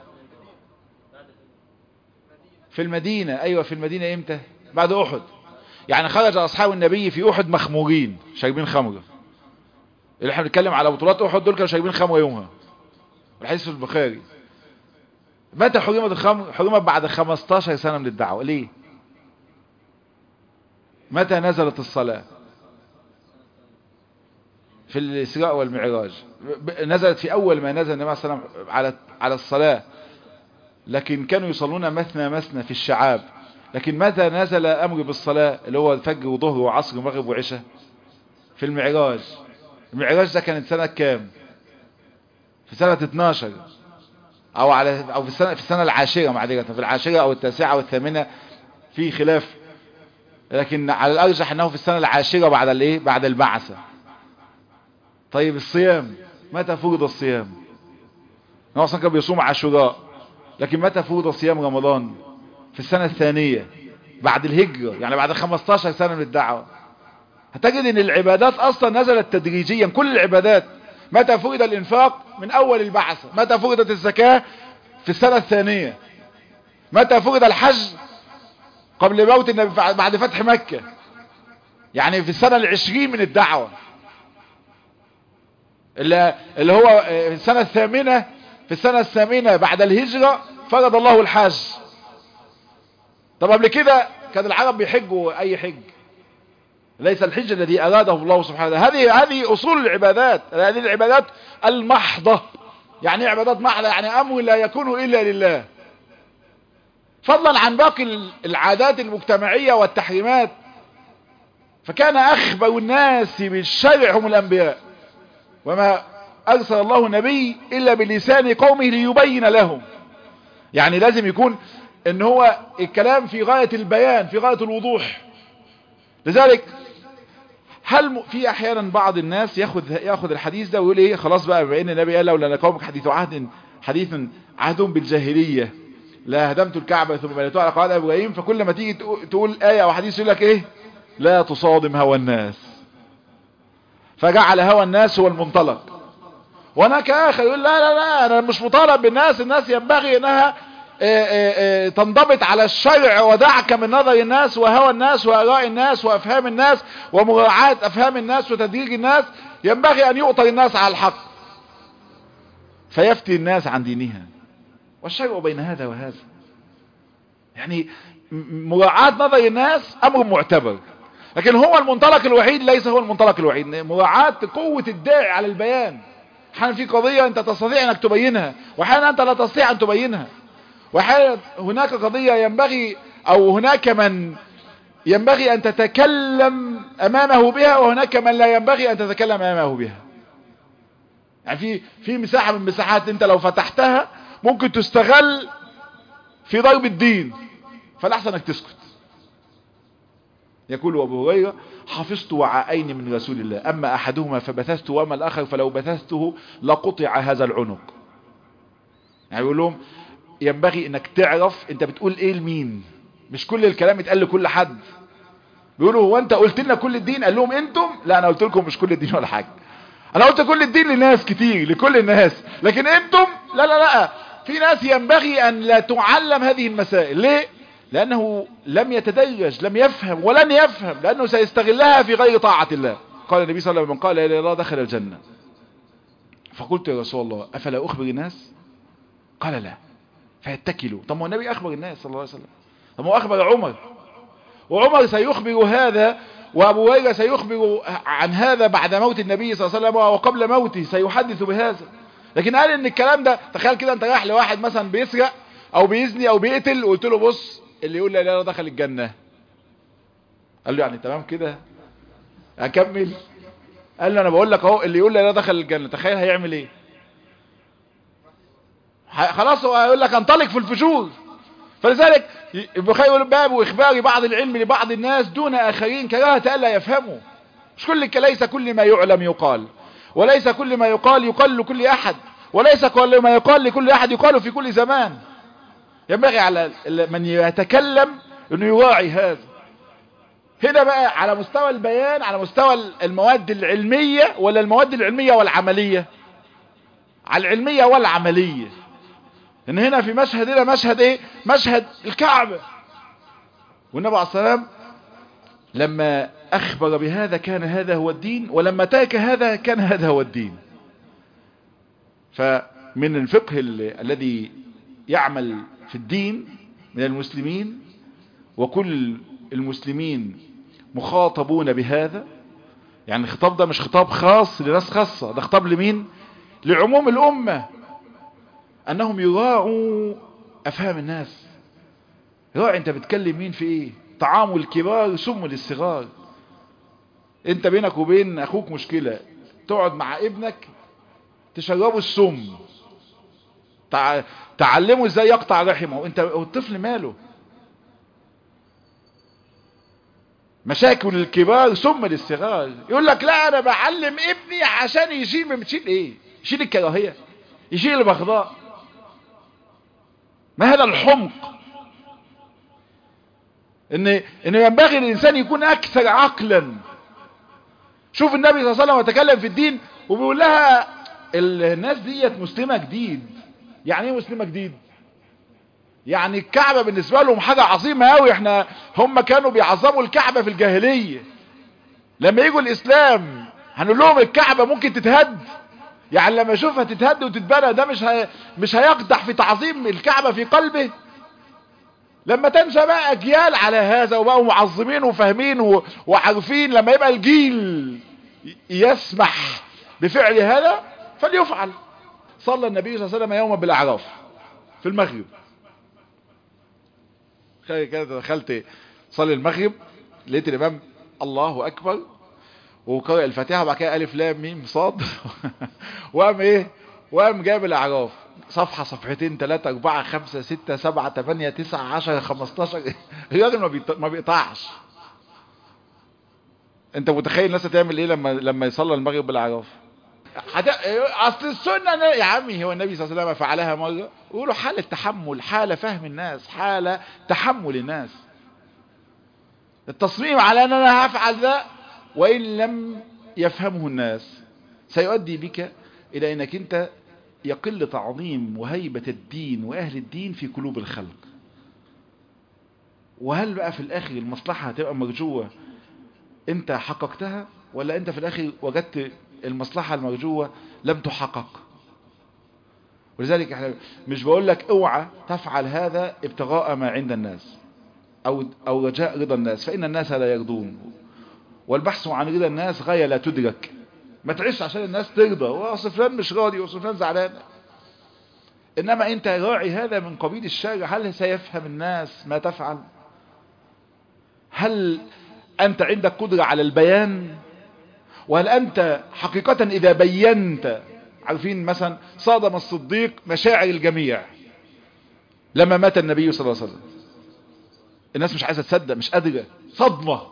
في المدينة ايوه في المدينة امتى بعد احد يعني خرج اصحاب النبي في احد مخمورين شاربين خمر اللي احنا بنتكلم على بطولات احد دول كانوا شاربين خمر يومها الحديث في البخاري متى حرمت الخمر حرمت بعد 15 سنة من الدعوة ليه متى نزلت الصلاة في الإسراء والمعراج نزلت في أول ما نزل النبي صلى الله عليه وسلم على على الصلاة لكن كانوا يصلون مثنى مثنى في الشعاب لكن متى نزل أمر بالصلاة اللي هو الفجر وظهر وعصر ومغرب وعشاء في المعراج المعراج ده كانت سنة كام في سنة 12 او على او في السنة في السنة العاشرة معذرة في العاشرة او التاسعة او الثامنة في خلاف لكن على الارجح انه في السنة العاشرة بعد الايه بعد البعثة طيب الصيام متى فرض الصيام هو اصلا كان بيصوم عاشوراء لكن متى فرض صيام رمضان في السنة الثانية بعد الهجرة يعني بعد 15 سنة من الدعوة هتجد ان العبادات اصلا نزلت تدريجيا كل العبادات متى فرض الانفاق من اول البعثة متى فرضت الزكاة في السنة الثانية متى فرض الحج قبل موت النبي بعد فتح مكة يعني في السنة العشرين من الدعوة اللي, اللي هو في السنة الثامنة في السنة الثامنة بعد الهجرة فرض الله الحج طب قبل كده كان العرب بيحجوا اي حج ليس الحج الذي اراده الله سبحانه هذه هذه اصول العبادات هذه العبادات المحضة يعني عبادات محضة يعني امر لا يكون الا لله فضلا عن باقي العادات المجتمعية والتحريمات فكان اخبر الناس بالشرع هم الانبياء وما ارسل الله نبي الا بلسان قومه ليبين لهم يعني لازم يكون ان هو الكلام في غاية البيان في غاية الوضوح لذلك هل في احيانا بعض الناس ياخذ ياخذ الحديث ده ويقول ايه خلاص بقى بما ان النبي قال لولا قومك حديث عهد حديث عهدهم بالجاهليه لا هدمت الكعبه ثم بنيتها على قواعد ابراهيم فكل ما تيجي تقول ايه او حديث يقول لك ايه لا تصادم هوى الناس فجعل هوى الناس هو المنطلق وهناك اخر يقول لا لا لا انا مش مطالب بالناس الناس ينبغي انها إيه إيه إيه تنضبط على الشرع ودعك من نظر الناس وهوى الناس وآراء الناس وأفهام الناس ومراعاة أفهام الناس وتدريج الناس ينبغي أن يؤطر الناس على الحق فيفتي الناس عن دينها والشرع بين هذا وهذا يعني مراعاة نظر الناس أمر معتبر لكن هو المنطلق الوحيد ليس هو المنطلق الوحيد مراعاة قوة الداعي على البيان احيانا في قضية انت تستطيع انك تبينها واحيانا انت لا تستطيع ان تبينها وحال هناك قضية ينبغي او هناك من ينبغي ان تتكلم امامه بها وهناك من لا ينبغي ان تتكلم امامه بها يعني في في مساحة من مساحات انت لو فتحتها ممكن تستغل في ضرب الدين فالاحسن انك تسكت يقول ابو هريره حفظت وعاءين من رسول الله اما احدهما فبثثت واما الاخر فلو بثثته لقطع هذا العنق يعني يقول لهم ينبغي انك تعرف انت بتقول ايه لمين مش كل الكلام يتقال لكل حد بيقولوا هو انت قلت لنا كل الدين قال لهم انتم لا انا قلت لكم مش كل الدين ولا حاجه انا قلت كل الدين لناس كتير لكل الناس لكن انتم لا لا لا في ناس ينبغي ان لا تعلم هذه المسائل ليه لانه لم يتدرج لم يفهم ولن يفهم لانه سيستغلها في غير طاعة الله قال النبي صلى الله عليه وسلم من قال لا اله الا الله دخل الجنة فقلت يا رسول الله افلا اخبر الناس قال لا فيتكلوا طب ما النبي اخبر الناس صلى الله عليه وسلم طب هو اخبر عمر وعمر سيخبر هذا وابو هريره سيخبر عن هذا بعد موت النبي صلى الله عليه وسلم وقبل موته سيحدث بهذا لكن قال ان الكلام ده تخيل كده انت رايح لواحد مثلا بيسرق او بيزني او بيقتل وقلت له بص اللي يقول لا اله دخل الجنة قال له يعني تمام كده اكمل قال له انا بقول لك اهو اللي يقول لا اله دخل الجنة تخيل هيعمل ايه خلاص هو هيقول لك انطلق في الفجور فلذلك البخاري يقول باب واخبار بعض العلم لبعض الناس دون اخرين كراهه الا يفهموا مش كل ليس كل ما يعلم يقال وليس كل ما يقال يقال لكل احد وليس كل ما يقال لكل احد يقال في كل زمان ينبغي على من يتكلم انه يراعي هذا هنا بقى على مستوى البيان على مستوى المواد العلمية ولا المواد العلمية والعملية على العلمية والعملية ان هنا في مشهد هنا مشهد ايه مشهد الكعبة والنبي عليه الصلاة والسلام لما اخبر بهذا كان هذا هو الدين ولما ترك هذا كان هذا هو الدين فمن الفقه الذي يعمل في الدين من المسلمين وكل المسلمين مخاطبون بهذا يعني الخطاب ده مش خطاب خاص لناس خاصة ده خطاب لمين لعموم الأمة أنهم يراعوا أفهام الناس راعي أنت بتكلم مين في إيه طعام الكبار سم للصغار أنت بينك وبين أخوك مشكلة تقعد مع ابنك تشربه السم تعلمه ازاي يقطع رحمه انت الطفل ماله مشاكل الكبار ثم للصغار يقول لك لا انا بعلم ابني عشان يشيل ما بتشيل ايه يشيل الكراهية يشيل البغضاء ما هذا الحمق ان ان ينبغي الانسان يكون اكثر عقلا شوف النبي صلى الله عليه وسلم يتكلم في الدين وبيقول لها الناس ديت مسلمة جديد يعني ايه مسلمة جديد يعني الكعبة بالنسبة لهم حاجة عظيمة قوي احنا هم كانوا بيعظموا الكعبة في الجاهلية لما يجوا الاسلام هنقول لهم الكعبة ممكن تتهد يعني لما يشوفها تتهد وتتبنى ده مش هي مش هيقدح في تعظيم الكعبة في قلبه لما تنشأ بقى اجيال على هذا وبقوا معظمين وفاهمين وعارفين لما يبقى الجيل يسمح بفعل هذا فليفعل صلى النبي صلى الله عليه وسلم يوما بالاعراف في المغرب كده دخلت صلي المغرب لقيت الامام الله اكبر وقرأ الفاتحه وبعد كده الف لام ميم صاد وقام ايه وقام جايب الاعراف صفحة صفحتين ثلاثة اربعة خمسة ستة سبعة تمانية تسعة عشرة خمستاشر الراجل ما, بيط... ما بيقطعش انت متخيل الناس هتعمل ايه لما لما يصلي المغرب بالاعراف حت... اصل السنة أنا... يا عمي هو النبي صلى الله عليه وسلم فعلها مرة يقولوا حالة تحمل حالة فهم الناس حالة تحمل الناس التصميم على ان انا هفعل ده وان لم يفهمه الناس سيؤدي بك الى انك انت يقل تعظيم وهيبة الدين واهل الدين في قلوب الخلق وهل بقى في الاخر المصلحة هتبقى مرجوة انت حققتها ولا انت في الاخر وجدت المصلحة المرجوة لم تحقق ولذلك احنا مش بقول لك اوعى تفعل هذا ابتغاء ما عند الناس او او رجاء رضا الناس فان الناس لا يرضون والبحث عن رضا الناس غاية لا تدرك ما تعيش عشان الناس ترضى وصفلان مش راضي وصفلان زعلان انما انت راعي هذا من قبيل الشارع هل سيفهم الناس ما تفعل هل انت عندك قدرة على البيان وهل انت حقيقة اذا بينت عارفين مثلا صادم الصديق مشاعر الجميع لما مات النبي صلى الله عليه وسلم الناس مش عايزة تصدق مش قادرة صدمة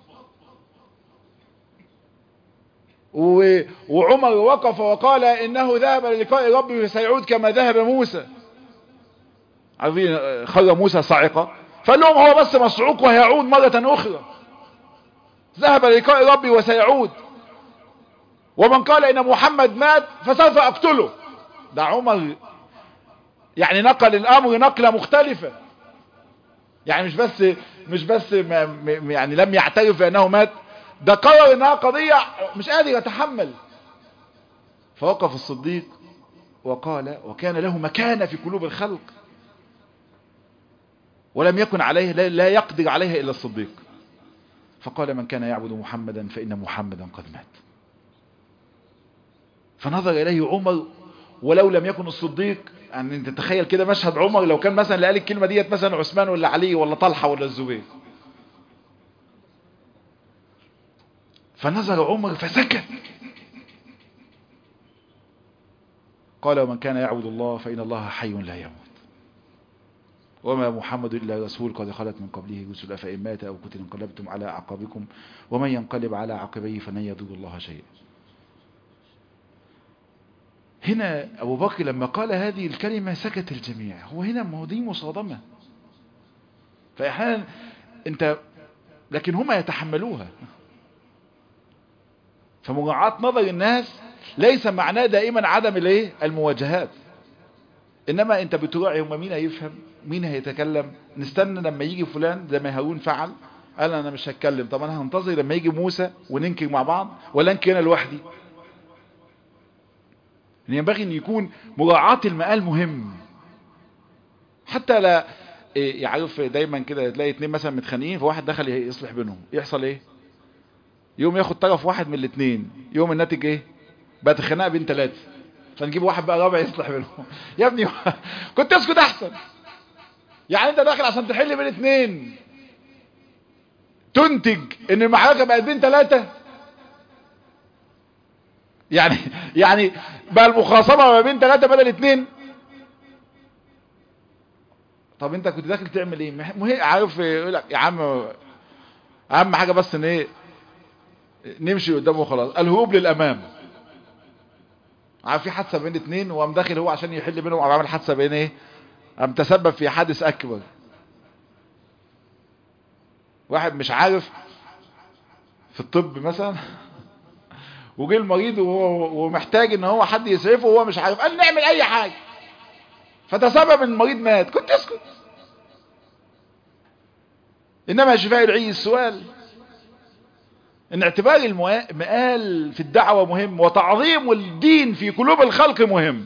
وعمر وقف وقال انه ذهب للقاء ربه فسيعود كما ذهب موسى عارفين خرج موسى صاعقة فقال لهم هو بس مصعوق وهيعود مرة اخرى ذهب للقاء ربي وسيعود ومن قال ان محمد مات فسوف اقتله ده عمر يعني نقل الامر نقلة مختلفة يعني مش بس مش بس ما يعني لم يعترف بانه مات ده قرر انها قضية مش قادر يتحمل فوقف الصديق وقال وكان له مكانة في قلوب الخلق ولم يكن عليه لا يقدر عليها الا الصديق فقال من كان يعبد محمدا فان محمدا قد مات فنظر اليه عمر ولو لم يكن الصديق يعني انت تتخيل كده مشهد عمر لو كان مثلا اللي قال الكلمة ديت مثلا عثمان ولا علي ولا طلحة ولا الزبير فنظر عمر فسكت قال ومن كان يعبد الله فإن الله حي لا يموت وما محمد إلا رسول قد خلت من قبله رسل أفإن مات أو قتل انقلبتم على أعقابكم ومن ينقلب على عقبيه فلن يضر الله شيئا هنا أبو بكر لما قال هذه الكلمة سكت الجميع هو هنا ما هو دي مصادمة فأحيانا أنت لكن هم يتحملوها فمراعاة نظر الناس ليس معناه دائما عدم الايه المواجهات انما انت بتراعي هم مين هيفهم مين هيتكلم نستنى لما يجي فلان زي ما هارون فعل قال انا مش هتكلم طب انا هنتظر لما يجي موسى وننكر مع بعض ولا انكر انا لوحدي ينبغي ان يكون مراعاة المقال مهم حتى لا إيه يعرف دايما كده تلاقي اتنين مثلا متخانقين فواحد دخل يصلح بينهم يحصل ايه يوم ياخد طرف واحد من الاثنين يوم الناتج ايه بقت خناقه بين ثلاثه فنجيب واحد بقى رابع يصلح بينهم يا ابني كنت اسكت احسن يعني انت داخل عشان تحل بين اثنين تنتج ان المعركه بقت بين ثلاثه يعني يعني بقى المخاصمه ما بين ثلاثه بدل اثنين طب انت كنت داخل تعمل ايه مه... عارف يقول لك يا عم اهم حاجة بس ان ايه نمشي قدامه خلاص الهروب للامام عارف في حادثة بين اتنين وقام داخل هو عشان يحل بينهم وقام عامل حادثة بين ايه قام تسبب في حادث اكبر واحد مش عارف في الطب مثلا وجه المريض وهو ومحتاج ان هو حد يسعفه وهو مش عارف قال نعمل اي حاجة فتسبب ان المريض مات كنت اسكت انما شفاء العي السؤال ان اعتبار المقال في الدعوة مهم وتعظيم الدين في قلوب الخلق مهم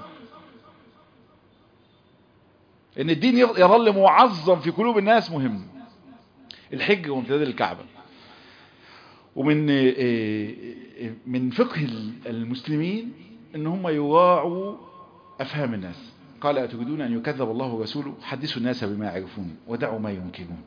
ان الدين يظل معظم في قلوب الناس مهم الحج وامتداد الكعبة ومن من فقه المسلمين ان هم يراعوا افهام الناس قال اتريدون ان يكذب الله ورسوله حدثوا الناس بما يعرفون ودعوا ما ينكرون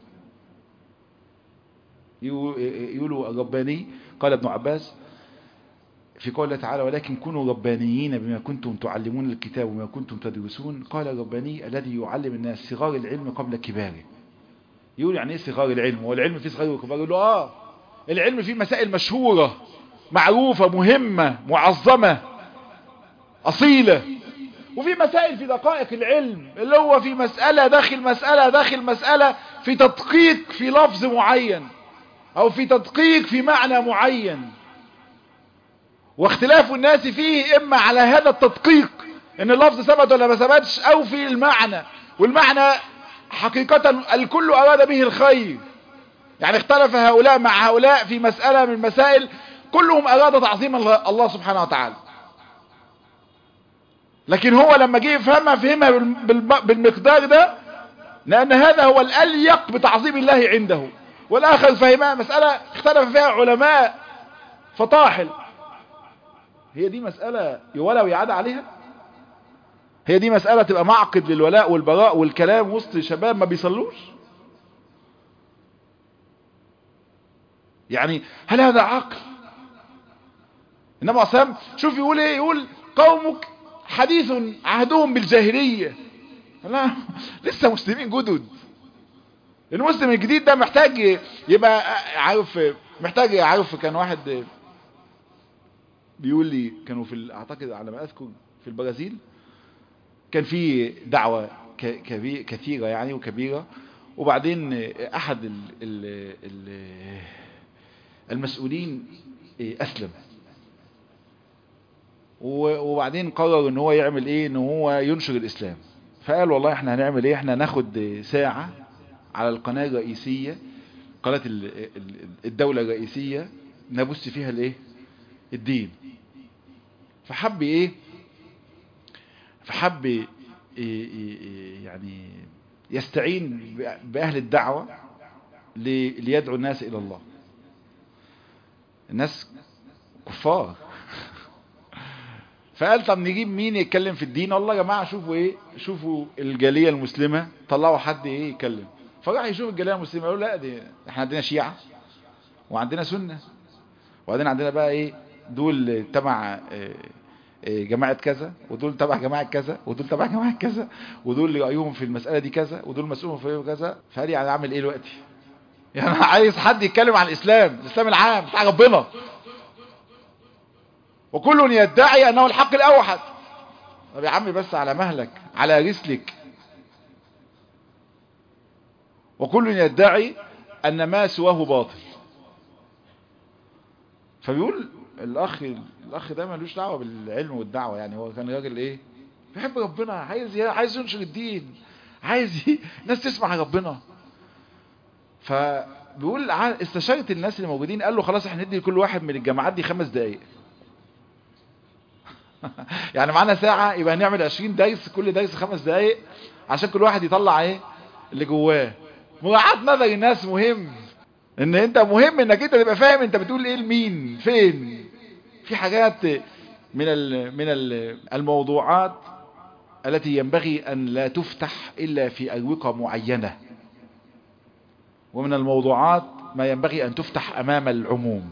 يقولوا رباني قال ابن عباس في قول الله تعالى ولكن كونوا ربانيين بما كنتم تعلمون الكتاب وما كنتم تدرسون قال رباني الذي يعلم الناس صغار العلم قبل كباره يقول يعني ايه صغار العلم والعلم فيه صغير وكبار يقول له اه العلم فيه مسائل مشهورة معروفة مهمة معظمة أصيلة وفي مسائل في دقائق العلم اللي هو في مسألة داخل مسألة داخل مسألة في تدقيق في لفظ معين او في تدقيق في معنى معين واختلاف الناس فيه اما على هذا التدقيق ان اللفظ ثبت ولا ما ثبتش او في المعنى والمعنى حقيقة الكل اراد به الخير يعني اختلف هؤلاء مع هؤلاء في مسألة من مسائل كلهم اراد تعظيم الله سبحانه وتعالى لكن هو لما جه يفهمها فهمها بالمقدار ده لان هذا هو الاليق بتعظيم الله عنده والاخر فهمها مسألة اختلف فيها علماء فطاحل هي دي مسألة يولى ويعاد عليها هي دي مسألة تبقى معقد للولاء والبراء والكلام وسط شباب ما بيصلوش يعني هل هذا عقل انما عصام شوف يقول ايه يقول قومك حديث عهدهم بالجاهلية لا لسه مسلمين جدد المسلم الجديد ده محتاج يبقى عارف محتاج عارف كان واحد بيقول لي كانوا في اعتقد على ما اذكر في البرازيل كان في دعوة كثيرة يعني وكبيرة وبعدين احد ال ال ال المسؤولين اسلم وبعدين قرر ان هو يعمل ايه ان هو ينشر الاسلام فقال والله احنا هنعمل ايه احنا ناخد ساعة على القناة الرئيسية قناة الدولة الرئيسية نبث فيها الايه الدين فحب ايه فحب إيه إيه يعني يستعين بأهل الدعوة ليدعو الناس إلى الله الناس كفار فقال طب نجيب مين يتكلم في الدين والله يا جماعة شوفوا ايه شوفوا الجالية المسلمة طلعوا حد ايه يتكلم فراح يشوف الجالية المسلمة قالوا لا دي احنا عندنا شيعة وعندنا سنة وبعدين عندنا بقى ايه دول تبع جماعة كذا ودول تبع جماعة كذا ودول تبع جماعة كذا ودول رأيهم في المسألة دي كذا ودول مسؤولهم في كذا فقال يعني اعمل ايه دلوقتي يعني انا عايز حد يتكلم عن الاسلام الاسلام العام بتاع ربنا وكل يدعي انه الحق الاوحد طب يا عمي بس على مهلك على رسلك وكل يدعي ان ما سواه باطل فبيقول الاخ الاخ ده ملوش دعوه بالعلم والدعوه يعني هو كان راجل ايه بيحب ربنا عايز عايز ينشر الدين عايز الناس تسمع ربنا فبيقول استشارت الناس اللي موجودين قال له خلاص احنا ندي لكل واحد من الجماعات دي خمس دقايق يعني معانا ساعة يبقى هنعمل 20 درس كل درس خمس دقايق عشان كل واحد يطلع ايه اللي جواه مراعاة نظر الناس مهم ان انت مهم انك انت تبقى فاهم انت بتقول ايه لمين فين في حاجات من من الموضوعات التي ينبغي ان لا تفتح الا في اروقة معينة ومن الموضوعات ما ينبغي ان تفتح امام العموم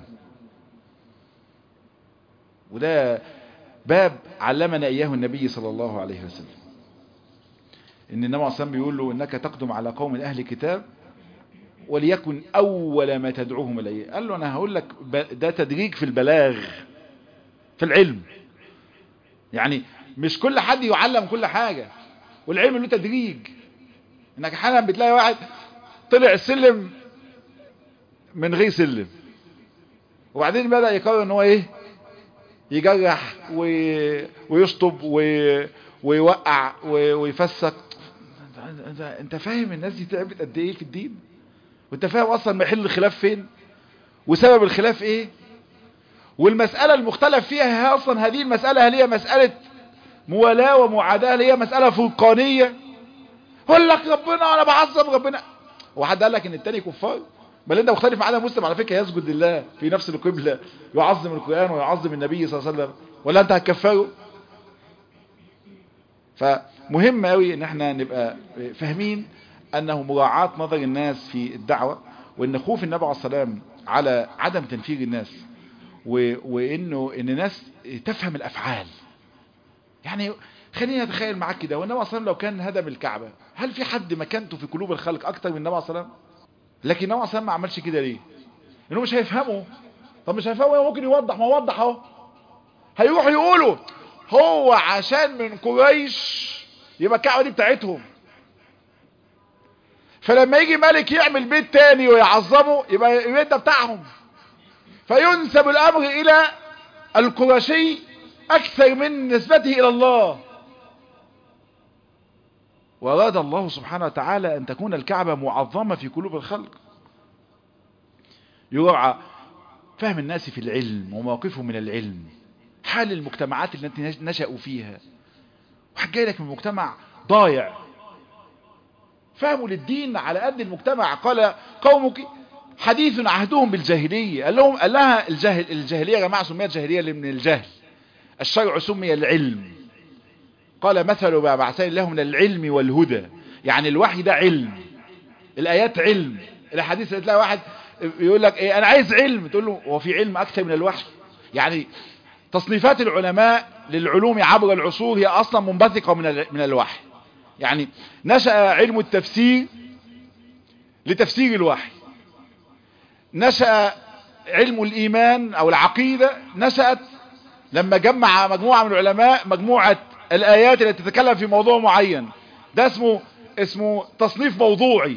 وده باب علمنا اياه النبي صلى الله عليه وسلم ان النبي عليه الصلاه بيقول له انك تقدم على قوم اهل كتاب وليكن أول ما تدعوهم إليه قال له أنا هقول لك ده تدريج في البلاغ في العلم يعني مش كل حد يعلم كل حاجة والعلم له تدريج انك احيانا بتلاقي واحد طلع السلم من غير سلم وبعدين بدأ يقرر ان هو ايه يجرح وي... ويشطب وي... ويوقع وي... ويفسق انت انت فاهم الناس دي تعبت قد ايه في الدين وانت فاهم اصلا محل الخلاف فين وسبب الخلاف ايه والمسألة المختلف فيها هي اصلا هذه المسألة هل هي مسألة موالاة ومعاداة هل هي مسألة فرقانية يقول لك ربنا انا بعظم ربنا وحد قال لك ان التاني كفار بل انت مختلف معانا مسلم على فكرة يسجد لله في نفس القبلة يعظم القرآن ويعظم النبي صلى الله عليه وسلم ولا انت هتكفره فمهم قوي ان احنا نبقى فاهمين انه مراعاة نظر الناس في الدعوة وان خوف النبي عليه السلام على عدم تنفيذ الناس و... وانه ان الناس تفهم الافعال يعني خليني اتخيل معاك كده والنبي عليه السلام لو كان هدم الكعبة هل في حد مكانته في قلوب الخلق اكتر من النبي عليه السلام لكن النبي عليه السلام ما عملش كده ليه انه مش هيفهموا طب مش هيفهموا ممكن يوضح ما يوضح اهو هيروحوا يقولوا هو عشان من قريش يبقى الكعبة دي بتاعتهم فلما يجي ملك يعمل بيت تاني ويعظمه يبقى البيت ده بتاعهم فينسب الامر الى القرشي اكثر من نسبته الى الله واراد الله سبحانه وتعالى ان تكون الكعبة معظمة في قلوب الخلق يراعى فهم الناس في العلم وموقفهم من العلم حال المجتمعات التي نشأوا فيها واحد جاي لك من مجتمع ضايع فهموا للدين على قد المجتمع قال قومك حديث عهدهم بالجاهلية قال لهم قال لها الجاهل الجاهلية يا جماعة سميت جاهلية من الجهل الشرع سمي العلم قال مثل ما بعثني الله من العلم والهدى يعني الوحي ده علم الآيات علم الحديث اللي تلاقي واحد يقول لك ايه انا عايز علم تقول له هو في علم اكثر من الوحي يعني تصنيفات العلماء للعلوم عبر العصور هي اصلا منبثقة من من الوحي يعني نشأ علم التفسير لتفسير الوحي نشأ علم الايمان او العقيدة نشأت لما جمع مجموعة من العلماء مجموعة الايات التي تتكلم في موضوع معين ده اسمه اسمه تصنيف موضوعي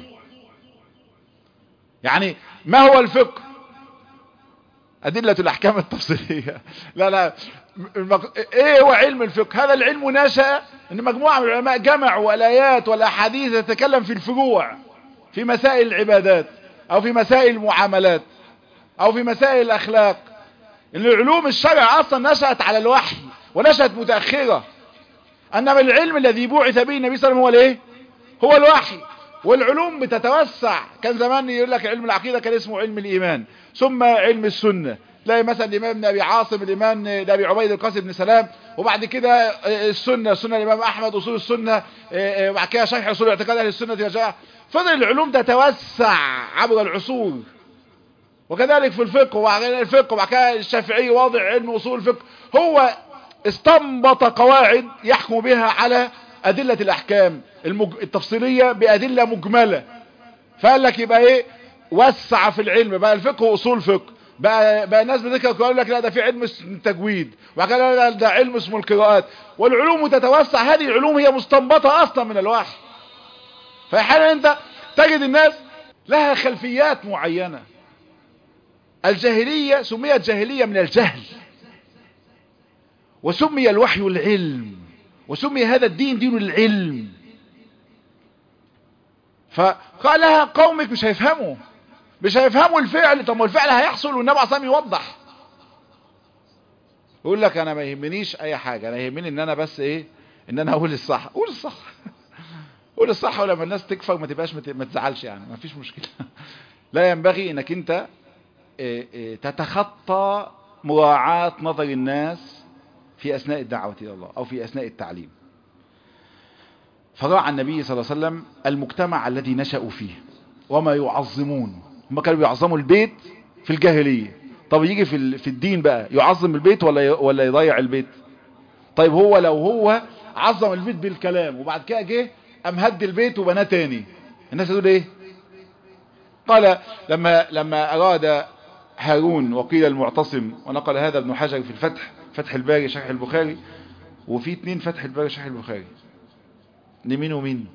يعني ما هو الفقه أدلة الأحكام التفصيلية لا لا ايه هو علم الفقه هذا العلم نشأ ان مجموعة من العلماء جمعوا الآيات والأحاديث تتكلم في الفروع في مسائل العبادات او في مسائل المعاملات او في مسائل الأخلاق ان العلوم الشرع اصلا نشأت على الوحي ونشأت متأخرة انما العلم الذي بعث به النبي صلى الله عليه وسلم هو الايه هو الوحي والعلوم بتتوسع كان زمان يقول لك علم العقيدة كان اسمه علم الإيمان ثم علم السنة تلاقي مثلا الإمام ابن أبي عاصم الإمام أبي عبيد القاسم بن سلام وبعد كده السنة سنة الإمام أحمد أصول السنة وبعد كده شرح أصول اعتقاد أهل السنة والجماعة فضل العلوم تتوسع عبر العصور وكذلك في الفقه وبعد كده الفقه وبعد كده الشافعي واضع علم أصول الفقه هو استنبط قواعد يحكم بها على أدلة الأحكام المج... التفصيلية بأدلة مجملة فقال لك يبقى ايه وسع في العلم بقى الفقه واصول فقه بقى, بقى الناس بذكر يقول لك لا ده في علم اسمه التجويد وبعد كده ده علم اسمه القراءات والعلوم تتوسع هذه العلوم هي مستنبطة اصلا من الوحي فاحيانا انت تجد الناس لها خلفيات معينة الجاهلية سميت جاهلية من الجهل وسمي الوحي العلم وسمي هذا الدين دين العلم فقال لها قومك مش هيفهموا مش هيفهموا الفعل طب ما الفعل هيحصل والنبي عليه الصلاه يوضح يقول لك انا ما يهمنيش اي حاجه انا يهمني ان انا بس ايه ان انا اقول الصح قول الصح قول الصح ولما الناس تكفر ما تبقاش ما تزعلش يعني ما فيش مشكله لا ينبغي انك انت تتخطى مراعاة نظر الناس في اثناء الدعوه الى الله او في اثناء التعليم فراعى النبي صلى الله عليه وسلم المجتمع الذي نشأوا فيه وما يعظمون هم كانوا بيعظموا البيت في الجاهلية طب يجي في في الدين بقى يعظم البيت ولا ولا يضيع البيت طيب هو لو هو عظم البيت بالكلام وبعد كده جه قام هد البيت وبناه تاني الناس تقول ايه قال لما لما أراد هارون وقيل المعتصم ونقل هذا ابن حجر في الفتح فتح الباري شرح البخاري وفي اتنين فتح الباري شرح البخاري لمين ومين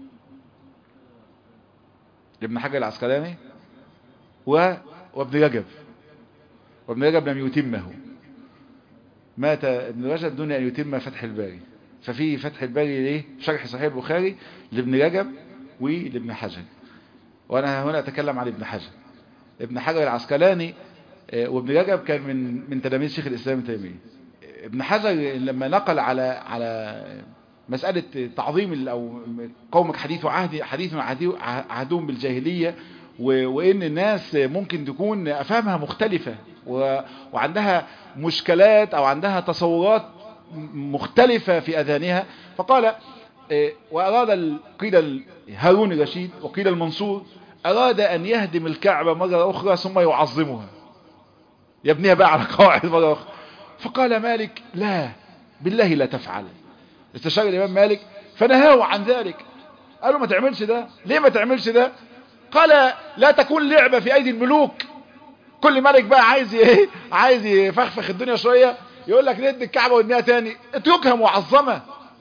لابن حجر العسقلاني و... وابن رجب وابن رجب لم يتمه مات ابن رجب دون أن يتم فتح الباري ففي فتح الباري ليه شرح صحيح البخاري لابن رجب ولابن حجر وانا هنا اتكلم عن ابن حجر ابن حجر العسقلاني وابن رجب كان من من تلاميذ شيخ الاسلام ابن تيميه ابن حجر لما نقل على على مسألة تعظيم او قومك حديث عهد حديث عهدهم بالجاهلية وان الناس ممكن تكون افهامها مختلفة وعندها مشكلات او عندها تصورات مختلفة في اذهانها فقال واراد قيل هارون الرشيد وقيل المنصور اراد ان يهدم الكعبة مرة اخرى ثم يعظمها يبنيها بقى على قواعد مرة اخرى فقال مالك لا بالله لا تفعل استشار الامام مالك فنهاه عن ذلك قالوا ما تعملش ده ليه ما تعملش ده قال لا تكون لعبة في ايدي الملوك كل ملك بقى عايز ايه عايز يفخفخ الدنيا شوية يقول لك ند الكعبة وابنها تاني اتركها معظمة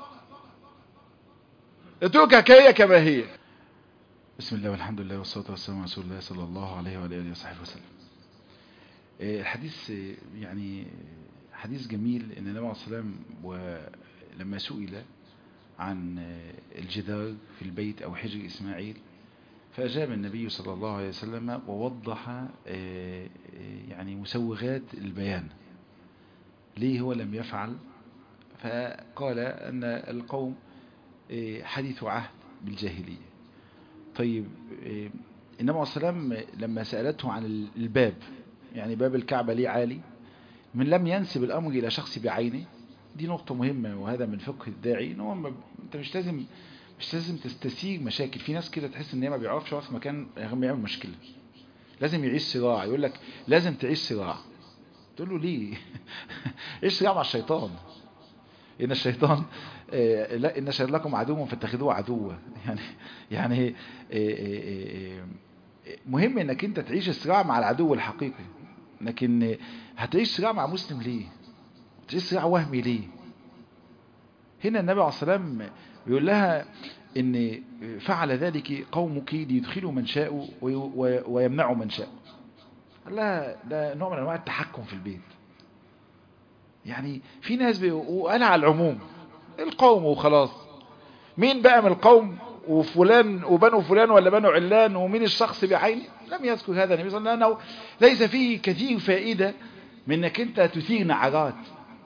اتركها كهي كما هي بسم الله والحمد لله والصلاة والسلام على رسول الله صلى الله عليه وعلى اله وصحبه وسلم الحديث يعني حديث جميل ان النبي عليه الصلاه والسلام ولما سئل عن الجدار في البيت او حجر اسماعيل فاجاب النبي صلى الله عليه وسلم ووضح يعني مسوغات البيان ليه هو لم يفعل فقال ان القوم حديث عهد بالجاهليه طيب النبي عليه الصلاه والسلام لما سالته عن الباب يعني باب الكعبة ليه عالي من لم ينسب الأمر إلى شخص بعينه دي نقطة مهمة وهذا من فقه الداعي ان هو ما انت مش لازم مش لازم تستسيغ مشاكل في ناس كده تحس ان هي ما بيعرفش يقف في مكان يعمل مشكلة لازم يعيش صراع يقول لك لازم تعيش صراع تقول له ليه ايش صراع مع الشيطان ان الشيطان آه لا ان شر لكم عدو فاتخذوه عدوا يعني يعني آه آه مهم انك انت تعيش الصراع مع العدو الحقيقي لكن هتعيش صراع مع مسلم ليه تعيش صراع وهمي ليه هنا النبي عليه الصلاة والسلام بيقول لها ان فعل ذلك قومك ليدخلوا من شاء ويمنعوا من شاء قال لها ده نوع من انواع التحكم في البيت يعني في ناس وقال على العموم القوم وخلاص مين بقى من القوم وفلان وبنو فلان ولا بنو علان ومين الشخص بعينه لم يذكر هذا النبي صلى الله عليه وسلم لأنه ليس فيه كثير فائدة من انك انت تثير نعرات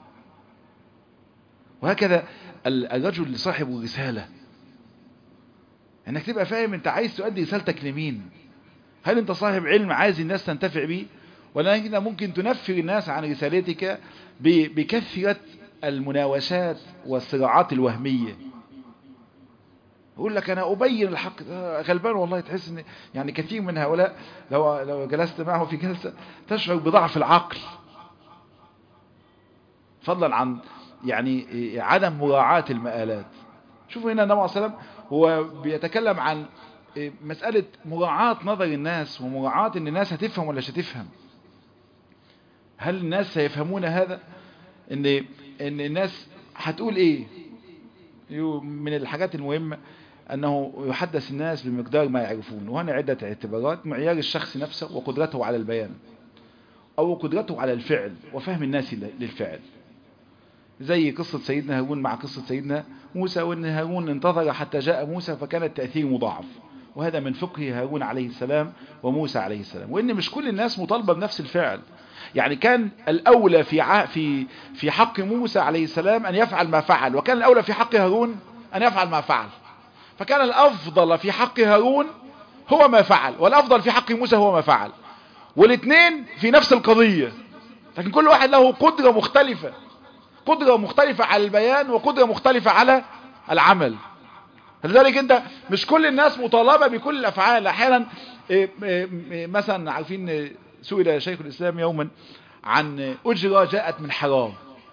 وهكذا الرجل صاحب رسالة انك تبقى فاهم انت عايز تؤدي رسالتك لمين هل انت صاحب علم عايز الناس تنتفع بيه ولا انت ممكن تنفر الناس عن رسالتك بكثرة المناوشات والصراعات الوهمية يقول لك انا ابين الحق غلبان والله تحس ان يعني كثير من هؤلاء لو لو جلست معه في جلسه تشعر بضعف العقل فضلا عن يعني عدم مراعاة المآلات شوفوا هنا النبي صلى الله عليه وسلم هو بيتكلم عن مسألة مراعاة نظر الناس ومراعاة ان الناس هتفهم ولا مش هتفهم هل الناس سيفهمون هذا ان ان الناس هتقول ايه من الحاجات المهمة أنه يحدث الناس بمقدار ما يعرفون وهنا عدة اعتبارات معيار الشخص نفسه وقدرته على البيان أو قدرته على الفعل وفهم الناس للفعل زي قصة سيدنا هارون مع قصة سيدنا موسى وأن هارون انتظر حتى جاء موسى فكان التأثير مضاعف وهذا من فقه هارون عليه السلام وموسى عليه السلام وأن مش كل الناس مطالبة بنفس الفعل يعني كان الأولى في في في حق موسى عليه السلام أن يفعل ما فعل وكان الأولى في حق هارون أن يفعل ما فعل فكان الأفضل في حق هارون هو ما فعل والأفضل في حق موسى هو ما فعل والاثنين في نفس القضية لكن كل واحد له قدرة مختلفة قدرة مختلفة على البيان وقدرة مختلفة على العمل لذلك انت مش كل الناس مطالبة بكل الأفعال أحيانا مثلا عارفين سئل شيخ الإسلام يوما عن أجرة جاءت من حرام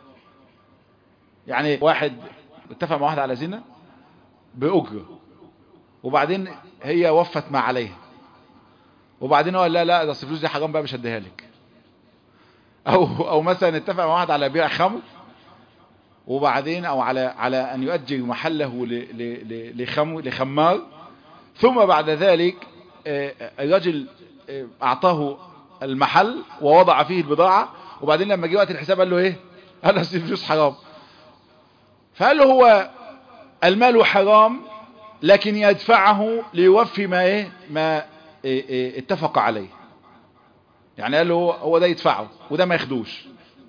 يعني واحد اتفق مع واحد على زنا بأجرة وبعدين هي وفت ما عليها وبعدين هو لا لا ده الفلوس دي حرام بقى مش هديها لك او او مثلا اتفق مع واحد على بيع خمر وبعدين او على على ان يؤجر محله لخمر لخمار ثم بعد ذلك الرجل اعطاه المحل ووضع فيه البضاعة وبعدين لما جه وقت الحساب قال له ايه قال له الفلوس حرام فقال له هو المال حرام لكن يدفعه ليوفي ما ايه ما إيه إيه اتفق عليه يعني قال له هو ده يدفعه وده ما ياخدوش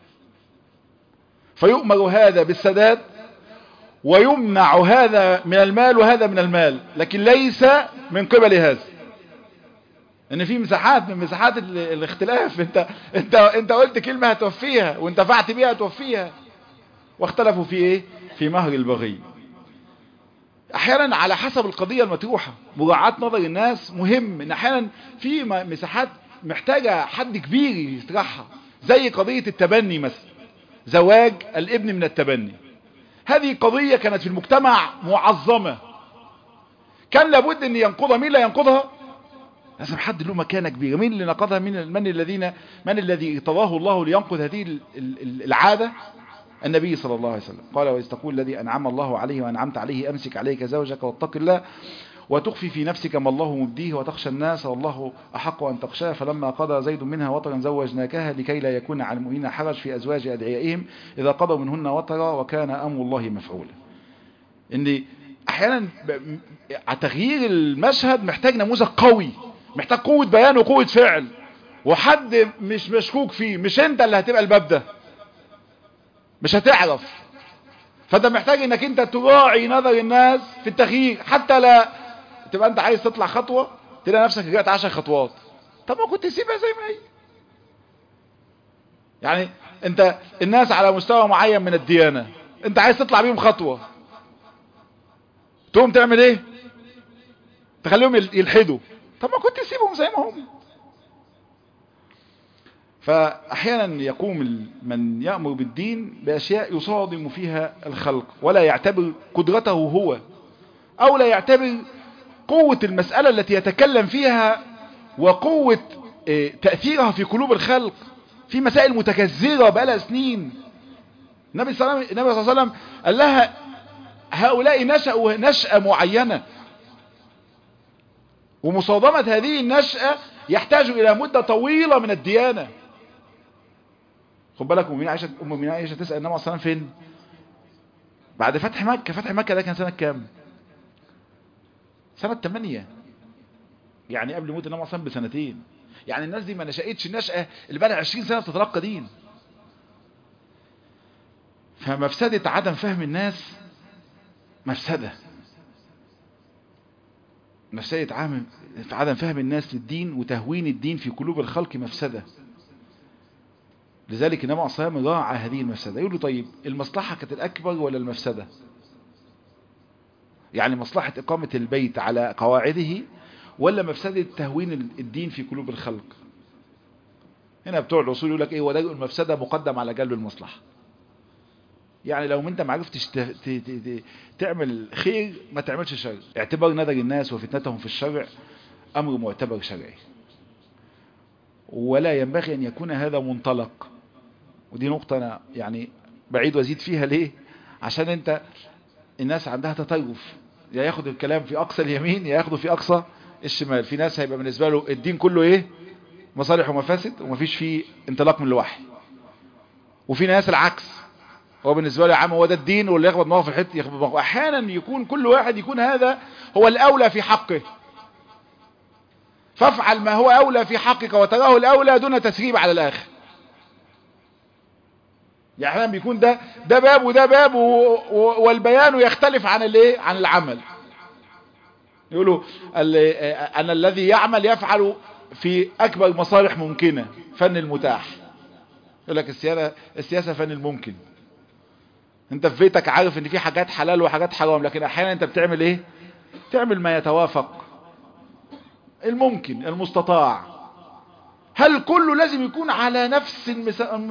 فيؤمر هذا بالسداد ويمنع هذا من المال وهذا من المال لكن ليس من قبل هذا ان في مساحات من مساحات الاختلاف انت انت انت قلت كلمه هتوفيها وانتفعت بيها هتوفيها واختلفوا في ايه في مهر البغي احيانا على حسب القضية المطروحة مراعاة نظر الناس مهم ان احيانا في مساحات محتاجة حد كبير يطرحها زي قضية التبني مثلا زواج الابن من التبني هذه قضية كانت في المجتمع معظمة كان لابد ان ينقضها مين لا ينقضها لازم حد له مكانة كبيرة مين اللي نقضها من من الذين من الذي ارتضاه الله لينقض هذه العادة النبي صلى الله عليه وسلم قال وإذ تقول الذي أنعم الله عليه وأنعمت عليه أمسك عليك زوجك واتق الله وتخفي في نفسك ما الله مبديه وتخشى الناس والله أحق أن تخشاه فلما قضى زيد منها وطرا زوجناكها لكي لا يكون على المؤمنين حرج في أزواج أدعيائهم إذا قضوا منهن وطرا وكان أمر الله مفعولا إن أحيانا تغيير المشهد محتاج نموذج قوي محتاج قوة بيان وقوة فعل وحد مش مشكوك فيه مش انت اللي هتبقى الباب ده مش هتعرف فانت محتاج انك انت تراعي نظر الناس في التغيير حتى لا تبقى انت عايز تطلع خطوة تلاقي نفسك رجعت عشر خطوات طب ما كنت تسيبها زي ما هي يعني انت الناس على مستوى معين من الديانة انت عايز تطلع بيهم خطوة تقوم تعمل ايه تخليهم يلحدوا طب ما كنت تسيبهم زي ما هم فأحيانا يقوم من يأمر بالدين بأشياء يصادم فيها الخلق ولا يعتبر قدرته هو أو لا يعتبر قوة المسألة التي يتكلم فيها وقوة تأثيرها في قلوب الخلق في مسائل متكزرة بقالها سنين النبي صلى الله عليه وسلم قال لها هؤلاء نشأوا نشأة معينة ومصادمة هذه النشأة يحتاج إلى مدة طويلة من الديانة خد بالك أم عائشة أم المؤمنين عائشة تسأل النبي صلى الله عليه وسلم فين بعد فتح مكة فتح مكة ده كان سنة كام سنة 8 يعني قبل موت النبي صلى الله عليه وسلم بسنتين يعني الناس دي ما نشأتش النشأة اللي بقى لها 20 سنة بتتلقى دين فمفسدة عدم فهم الناس مفسدة مفسدة عدم فهم الناس للدين وتهوين الدين في قلوب الخلق مفسدة لذلك النبي عليه الصلاة والسلام راعى هذه المفسدة يقول له طيب المصلحة كانت الأكبر ولا المفسدة يعني مصلحة إقامة البيت على قواعده ولا مفسدة تهوين الدين في قلوب الخلق هنا بتوع الأصول يقول لك ايه ودرء المفسدة مقدم على جلب المصلحة يعني لو انت ما عرفتش تعمل خير ما تعملش شر اعتبار نظر الناس وفتنتهم في الشرع امر معتبر شرعي ولا ينبغي ان يكون هذا منطلق ودي نقطة انا يعني بعيد وازيد فيها ليه عشان انت الناس عندها تطرف يا ياخد الكلام في اقصى اليمين يا ياخده في اقصى الشمال في ناس هيبقى بالنسبة له الدين كله ايه مصالح ومفاسد ومفيش فيه انطلاق من الوحي وفي ناس العكس هو بالنسبة له يا عم هو ده الدين واللي يخبط دماغه في الحته يخبط دماغه احيانا يكون كل واحد يكون هذا هو الاولى في حقه فافعل ما هو اولى في حقك وتراه الاولى دون تسريب على الاخر يعني احيانا بيكون ده ده باب وده باب والبيان يختلف عن الايه عن العمل يقولوا ان الذي يعمل يفعل في اكبر مصالح ممكنة فن المتاح يقول لك السياسة السياسة فن الممكن انت في بيتك عارف ان في حاجات حلال وحاجات حرام لكن احيانا انت بتعمل ايه تعمل ما يتوافق الممكن المستطاع هل كله لازم يكون على نفس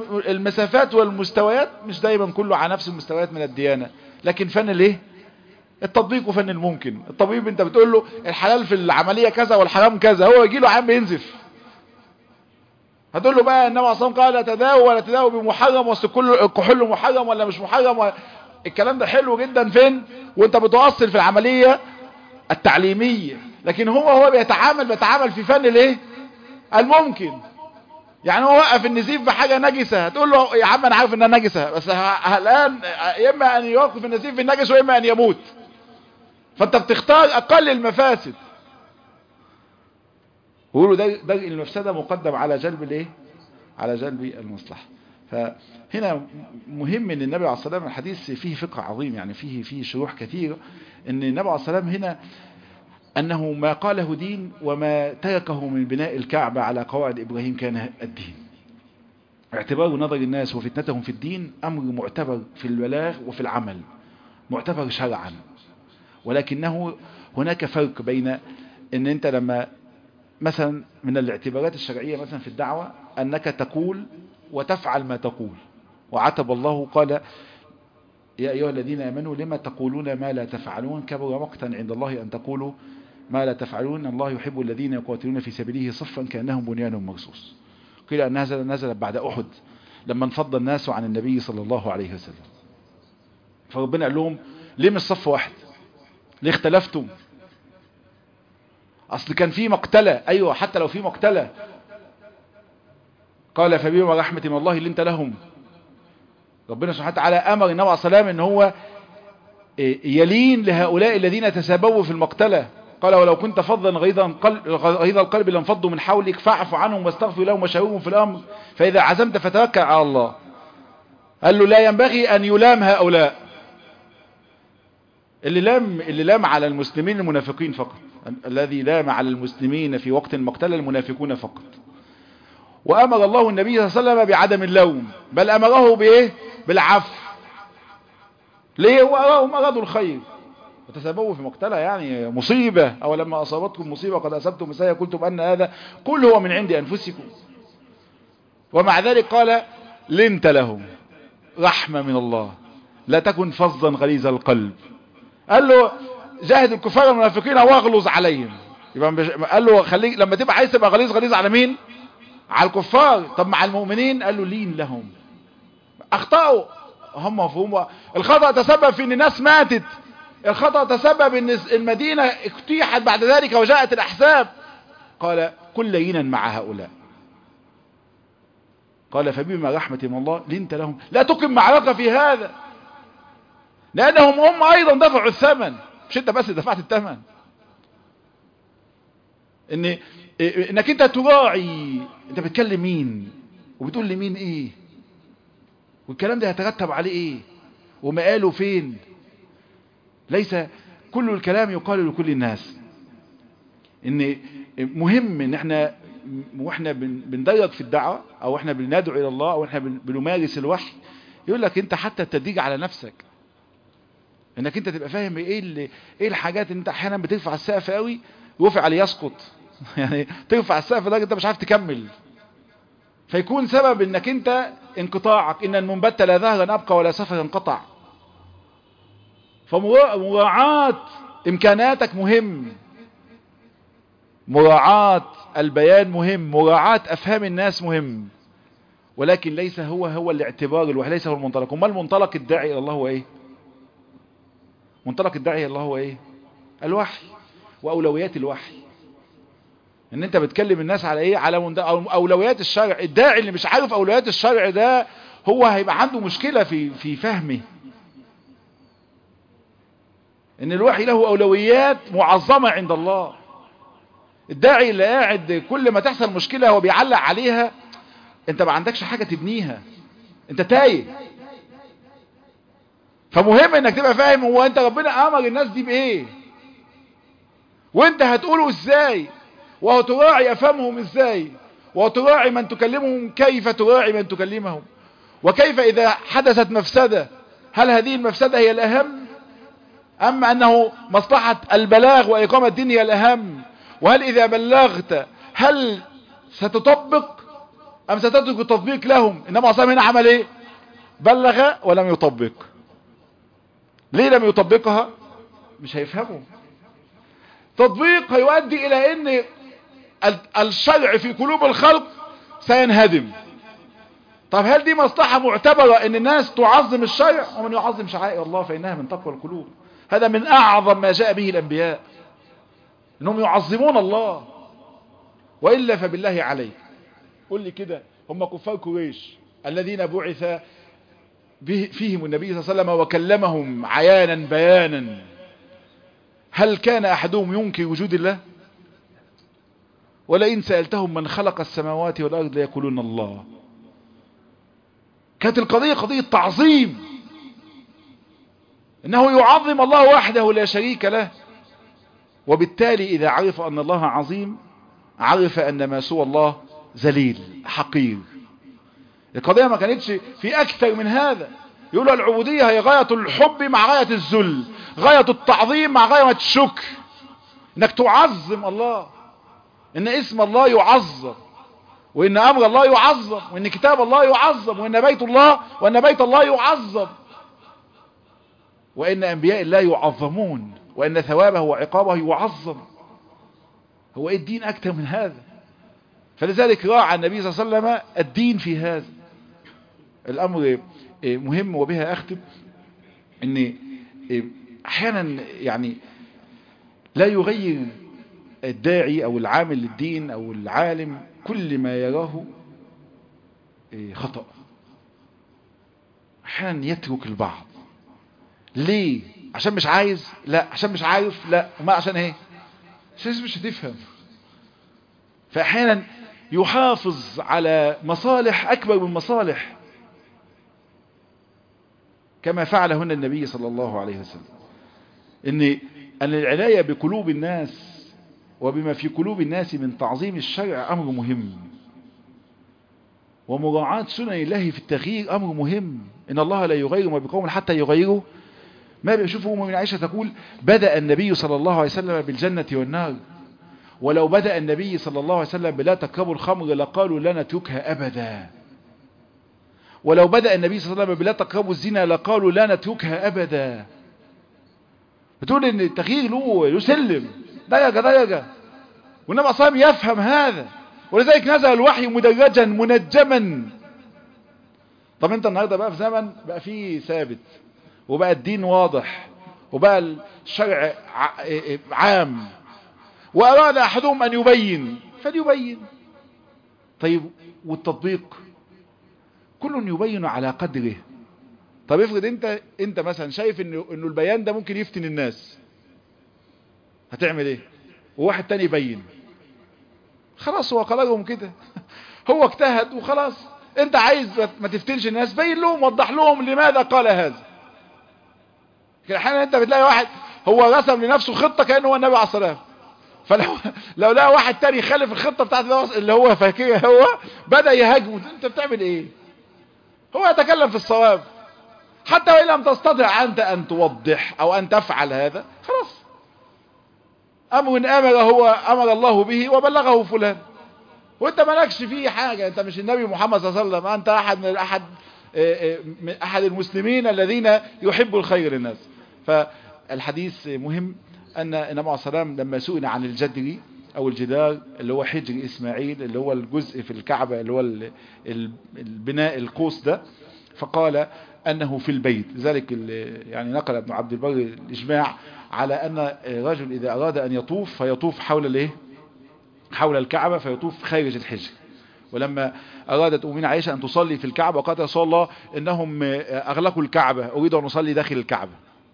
المسافات والمستويات مش دايما كله على نفس المستويات من الديانة لكن فن الايه التطبيق فن الممكن الطبيب انت بتقول له الحلال في العملية كذا والحرام كذا هو يجي له عام بينزف هتقول له بقى النبي عليه قال لا تداوى ولا تداوى بمحرم وسط كل الكحول محرم ولا مش محرم و... الكلام ده حلو جدا فين وانت بتوصل في العملية التعليمية لكن هو هو بيتعامل بيتعامل في فن الايه الممكن يعني هو وقف النزيف بحاجة نجسة هتقول له يا عم انا عارف انها نجسة بس الان اما ان يوقف النزيف النجس واما ان يموت فانت بتختار اقل المفاسد ويقولوا ده ده المفسده مقدم على جلب الايه على جلب المصلحه فهنا مهم ان النبي عليه الصلاه والسلام الحديث فيه فقه عظيم يعني فيه فيه شروح كثيره ان النبي عليه الصلاه والسلام هنا انه ما قاله دين وما تركه من بناء الكعبه على قواعد ابراهيم كان الدين اعتبار نظر الناس وفتنتهم في الدين امر معتبر في البلاغ وفي العمل معتبر شرعا ولكنه هناك فرق بين ان انت لما مثلا من الاعتبارات الشرعية مثلا في الدعوة انك تقول وتفعل ما تقول وعتب الله قال يا ايها الذين امنوا لما تقولون ما لا تفعلون كبر مقتا عند الله ان تقولوا ما لا تفعلون الله يحب الذين يقاتلون في سبيله صفا كانهم بنيان مرصوص قيل ان نزل نزلت بعد احد لما انفض الناس عن النبي صلى الله عليه وسلم فربنا قال لهم ليه مش صف واحد ليه اختلفتم اصل كان في مقتلة ايوه حتى لو في مقتلة قال فبما رحمة من الله اللي انت لهم ربنا سبحانه وتعالى امر النبي عليه الصلاه ان هو يلين لهؤلاء الذين تسابوا في المقتلة قال ولو كنت فظا غيظ القلب غيظ القلب لانفضوا من حولك فاعف عنهم واستغفر لهم وشاورهم في الامر فاذا عزمت فتوكل على الله قال له لا ينبغي ان يلام هؤلاء اللي لام اللي لام على المسلمين المنافقين فقط الذي لام على المسلمين في وقت المقتلة المنافقون فقط وأمر الله النبي صلى الله عليه وسلم بعدم اللوم بل أمره بإيه بالعفو ليه وأراهم أرادوا الخير وتسببوا في مقتلة يعني مصيبة أو لما أصابتكم مصيبة قد أصبتم مسايا قلتم أن هذا كل هو من عند أنفسكم ومع ذلك قال لنت لهم رحمة من الله لا تكن فظا غليظ القلب قال له جاهد الكفار المنافقين واغلظ عليهم يبقى قال له خليك لما تبقى عايز تبقى غليظ غليظ على مين على الكفار طب مع المؤمنين قال له لين لهم اخطأوا هم مفهوم الخطأ تسبب في ان الناس ماتت الخطأ تسبب ان المدينة افتيحت بعد ذلك وجاءت الاحزاب قال كل لينا مع هؤلاء قال فبما رحمة من الله لنت لهم لا تقم معركة في هذا لانهم هم ايضا دفعوا الثمن مش انت بس دفعت الثمن ان انك انت تراعي انت بتكلم مين وبتقول لمين ايه والكلام ده هيترتب عليه ايه ومقاله فين ليس كل الكلام يقال لكل الناس ان مهم ان احنا واحنا بندرج في الدعوة او احنا بندعو الى الله او احنا بنمارس الوحي يقول لك انت حتى التدريج على نفسك انك انت تبقى فاهم ايه اللي ايه الحاجات اللي انت احيانا بترفع السقف قوي يوافق عليه يسقط يعني ترفع السقف ده انت مش عارف تكمل فيكون سبب انك انت انقطاعك ان المنبت لا ظهرا ابقى ولا سفر انقطع فمراعاة امكاناتك مهم مراعاة البيان مهم مراعاة افهام الناس مهم ولكن ليس هو هو الاعتبار الوحيد ليس هو المنطلق وما المنطلق الداعي الى الله هو ايه منطلق الداعي الله هو ايه الوحي واولويات الوحي ان انت بتكلم الناس على ايه على اولويات الشرع الداعي اللي مش عارف اولويات الشرع ده هو هيبقى عنده مشكلة في في فهمه ان الوحي له اولويات معظمة عند الله الداعي اللي قاعد كل ما تحصل مشكلة هو بيعلق عليها انت ما عندكش حاجة تبنيها انت تايه فمهم انك تبقى فاهم هو انت ربنا امر الناس دي بايه وانت هتقوله ازاي وهتراعي افهمهم ازاي وتراعي من تكلمهم كيف تراعي من تكلمهم وكيف اذا حدثت مفسدة هل هذه المفسدة هي الاهم ام انه مصلحة البلاغ واقامة الدين هي الاهم وهل اذا بلغت هل ستطبق ام ستترك التطبيق لهم انما عصام هنا عمل ايه بلغ ولم يطبق ليه لم يطبقها مش هيفهموا تطبيق هيؤدي الى ان الشرع في قلوب الخلق سينهدم طب هل دي مصلحة معتبرة ان الناس تعظم الشرع ومن يعظم شعائر الله فإنها من تقوى القلوب هذا من اعظم ما جاء به الانبياء انهم يعظمون الله وإلا فبالله عليك قل لي كده هم كفار قريش الذين بعث فيهم النبي صلى الله عليه وسلم وكلمهم عيانا بيانا هل كان أحدهم ينكر وجود الله ولئن سألتهم من خلق السماوات والأرض ليقولون الله كانت القضية قضية تعظيم انه يعظم الله وحده لا شريك له وبالتالي اذا عرف ان الله عظيم عرف ان ما سوى الله ذليل حقير القضية ما كانتش في اكثر من هذا يقولوا العبودية هي غاية الحب مع غاية الذل غاية التعظيم مع غاية الشكر انك تعظم الله ان اسم الله يعظم وان امر الله يعظم وان كتاب الله يعظم وان بيت الله وان بيت الله يعظم وان انبياء الله يعظمون وان ثوابه وعقابه يعظم هو ايه الدين اكثر من هذا فلذلك راعى النبي صلى الله عليه وسلم الدين في هذا الامر مهم وبها اختم ان احيانا يعني لا يغير الداعي او العامل للدين او العالم كل ما يراه خطأ احيانا يترك البعض ليه عشان مش عايز لا عشان مش عارف لا وما عشان ايه عشان مش هتفهم فاحيانا يحافظ على مصالح اكبر من مصالح كما فعل هنا النبي صلى الله عليه وسلم ان ان العناية بقلوب الناس وبما في قلوب الناس من تعظيم الشرع امر مهم ومراعاة سنن الله في التغيير امر مهم ان الله لا يغير ما بقوم حتى يغيروا ما بيشوفه أم من عائشة تقول بدأ النبي صلى الله عليه وسلم بالجنة والنار ولو بدأ النبي صلى الله عليه وسلم بلا تقربوا الخمر لقالوا لا نتركها أبدا ولو بدأ النبي صلى الله عليه وسلم بلا تقربوا الزنا لقالوا لا نتركها أبدا بتقول ان التغيير له يسلم درجة درجة والنبي صلى الله عليه وسلم يفهم هذا ولذلك نزل الوحي مدرجا منجما طب انت النهاردة بقى في زمن بقى فيه ثابت وبقى الدين واضح وبقى الشرع عام وأراد أحدهم أن يبين فليبين طيب والتطبيق كل يبين على قدره طب افرض انت انت مثلا شايف انه انه البيان ده ممكن يفتن الناس هتعمل ايه وواحد تاني يبين خلاص هو قرارهم كده هو اجتهد وخلاص انت عايز ما تفتنش الناس بين لهم وضح لهم لماذا قال هذا احيانا انت بتلاقي واحد هو رسم لنفسه خطة كأنه هو النبي عليه الصلاة فلو لو لقى واحد تاني يخالف الخطة بتاعت اللي هو فاكرها هو بدأ يهاجمه انت بتعمل ايه هو يتكلم في الصواب حتى وإن لم تستطع أنت أن توضح أو أن تفعل هذا خلاص أمر أمر هو أمر الله به وبلغه فلان وانت مالكش فيه حاجة انت مش النبي محمد صلى الله عليه وسلم انت احد من احد احد المسلمين الذين يحب الخير للناس فالحديث مهم ان النبي عليه السلام لما سئل عن الجدري او الجدار اللي هو حجر اسماعيل اللي هو الجزء في الكعبة اللي هو البناء القوس ده فقال انه في البيت ذلك يعني نقل ابن عبد البر الاجماع على ان الرجل اذا اراد ان يطوف فيطوف حول الايه حول الكعبة فيطوف خارج الحجر ولما أرادت أمين عائشة أن تصلي في الكعبة وقالت رسول الله إنهم أغلقوا الكعبة أريد أن أصلي داخل الكعبة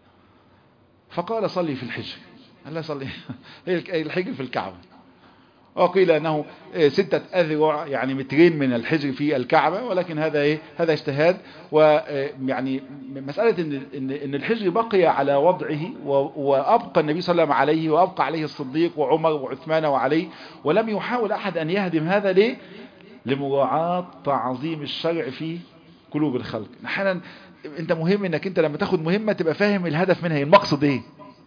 فقال صلي في الحجر قال لا صلي الحجر في الكعبة وقيل أنه ستة أذرع يعني مترين من الحجر في الكعبة ولكن هذا إيه هذا اجتهاد ويعني مسألة إن, إن, إن الحجر بقي على وضعه وأبقى النبي صلى الله عليه وسلم عليه وأبقى عليه الصديق وعمر وعثمان وعلي ولم يحاول أحد أن يهدم هذا ليه لمراعاة تعظيم الشرع في قلوب الخلق احيانا انت مهم انك انت لما تاخد مهمة تبقى فاهم الهدف منها المقصد ايه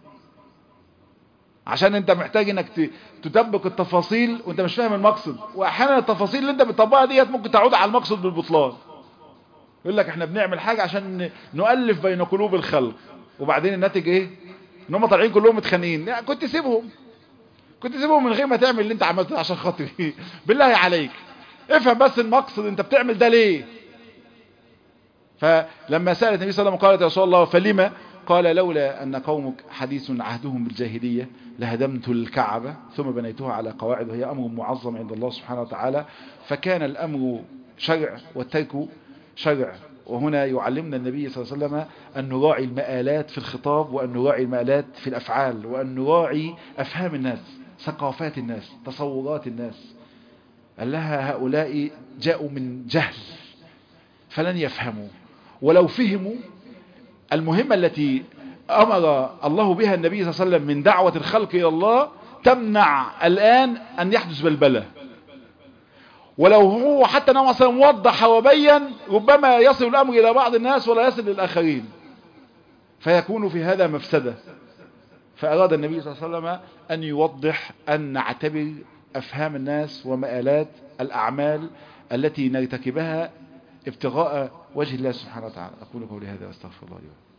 عشان انت محتاج انك تطبق التفاصيل وانت مش فاهم المقصد واحيانا التفاصيل اللي انت بتطبقها ديت ممكن تعود على المقصد بالبطلان يقول لك احنا بنعمل حاجة عشان نؤلف بين قلوب الخلق وبعدين الناتج ايه ان هم طالعين كلهم متخانقين لا كنت سيبهم كنت سيبهم من غير ما تعمل اللي انت عملته ده عشان خاطري بالله عليك افهم بس المقصد انت بتعمل ده ليه فلما سألت النبي صلى الله عليه وسلم قالت يا رسول الله فلما قال لولا أن قومك حديث عهدهم بالجاهلية لهدمت الكعبة ثم بنيتها على قواعد وهي أمر معظم عند الله سبحانه وتعالى فكان الأمر شرع والترك شرع وهنا يعلمنا النبي صلى الله عليه وسلم أن نراعي المآلات في الخطاب وأن نراعي المآلات في الأفعال وأن نراعي أفهام الناس ثقافات الناس تصورات الناس قال لها هؤلاء جاءوا من جهل فلن يفهموا ولو فهموا المهمة التي أمر الله بها النبي صلى الله عليه وسلم من دعوة الخلق إلى الله تمنع الآن أن يحدث بلبلة ولو هو حتى نوع صلى الله عليه وسلم وضح وبين ربما يصل الأمر إلى بعض الناس ولا يصل للآخرين فيكون في هذا مفسدة فأراد النبي صلى الله عليه وسلم أن يوضح أن نعتبر أفهام الناس ومآلات الأعمال التي نرتكبها ابتغاء وجه الله سبحانه وتعالى أقول قولي هذا واستغفر الله لي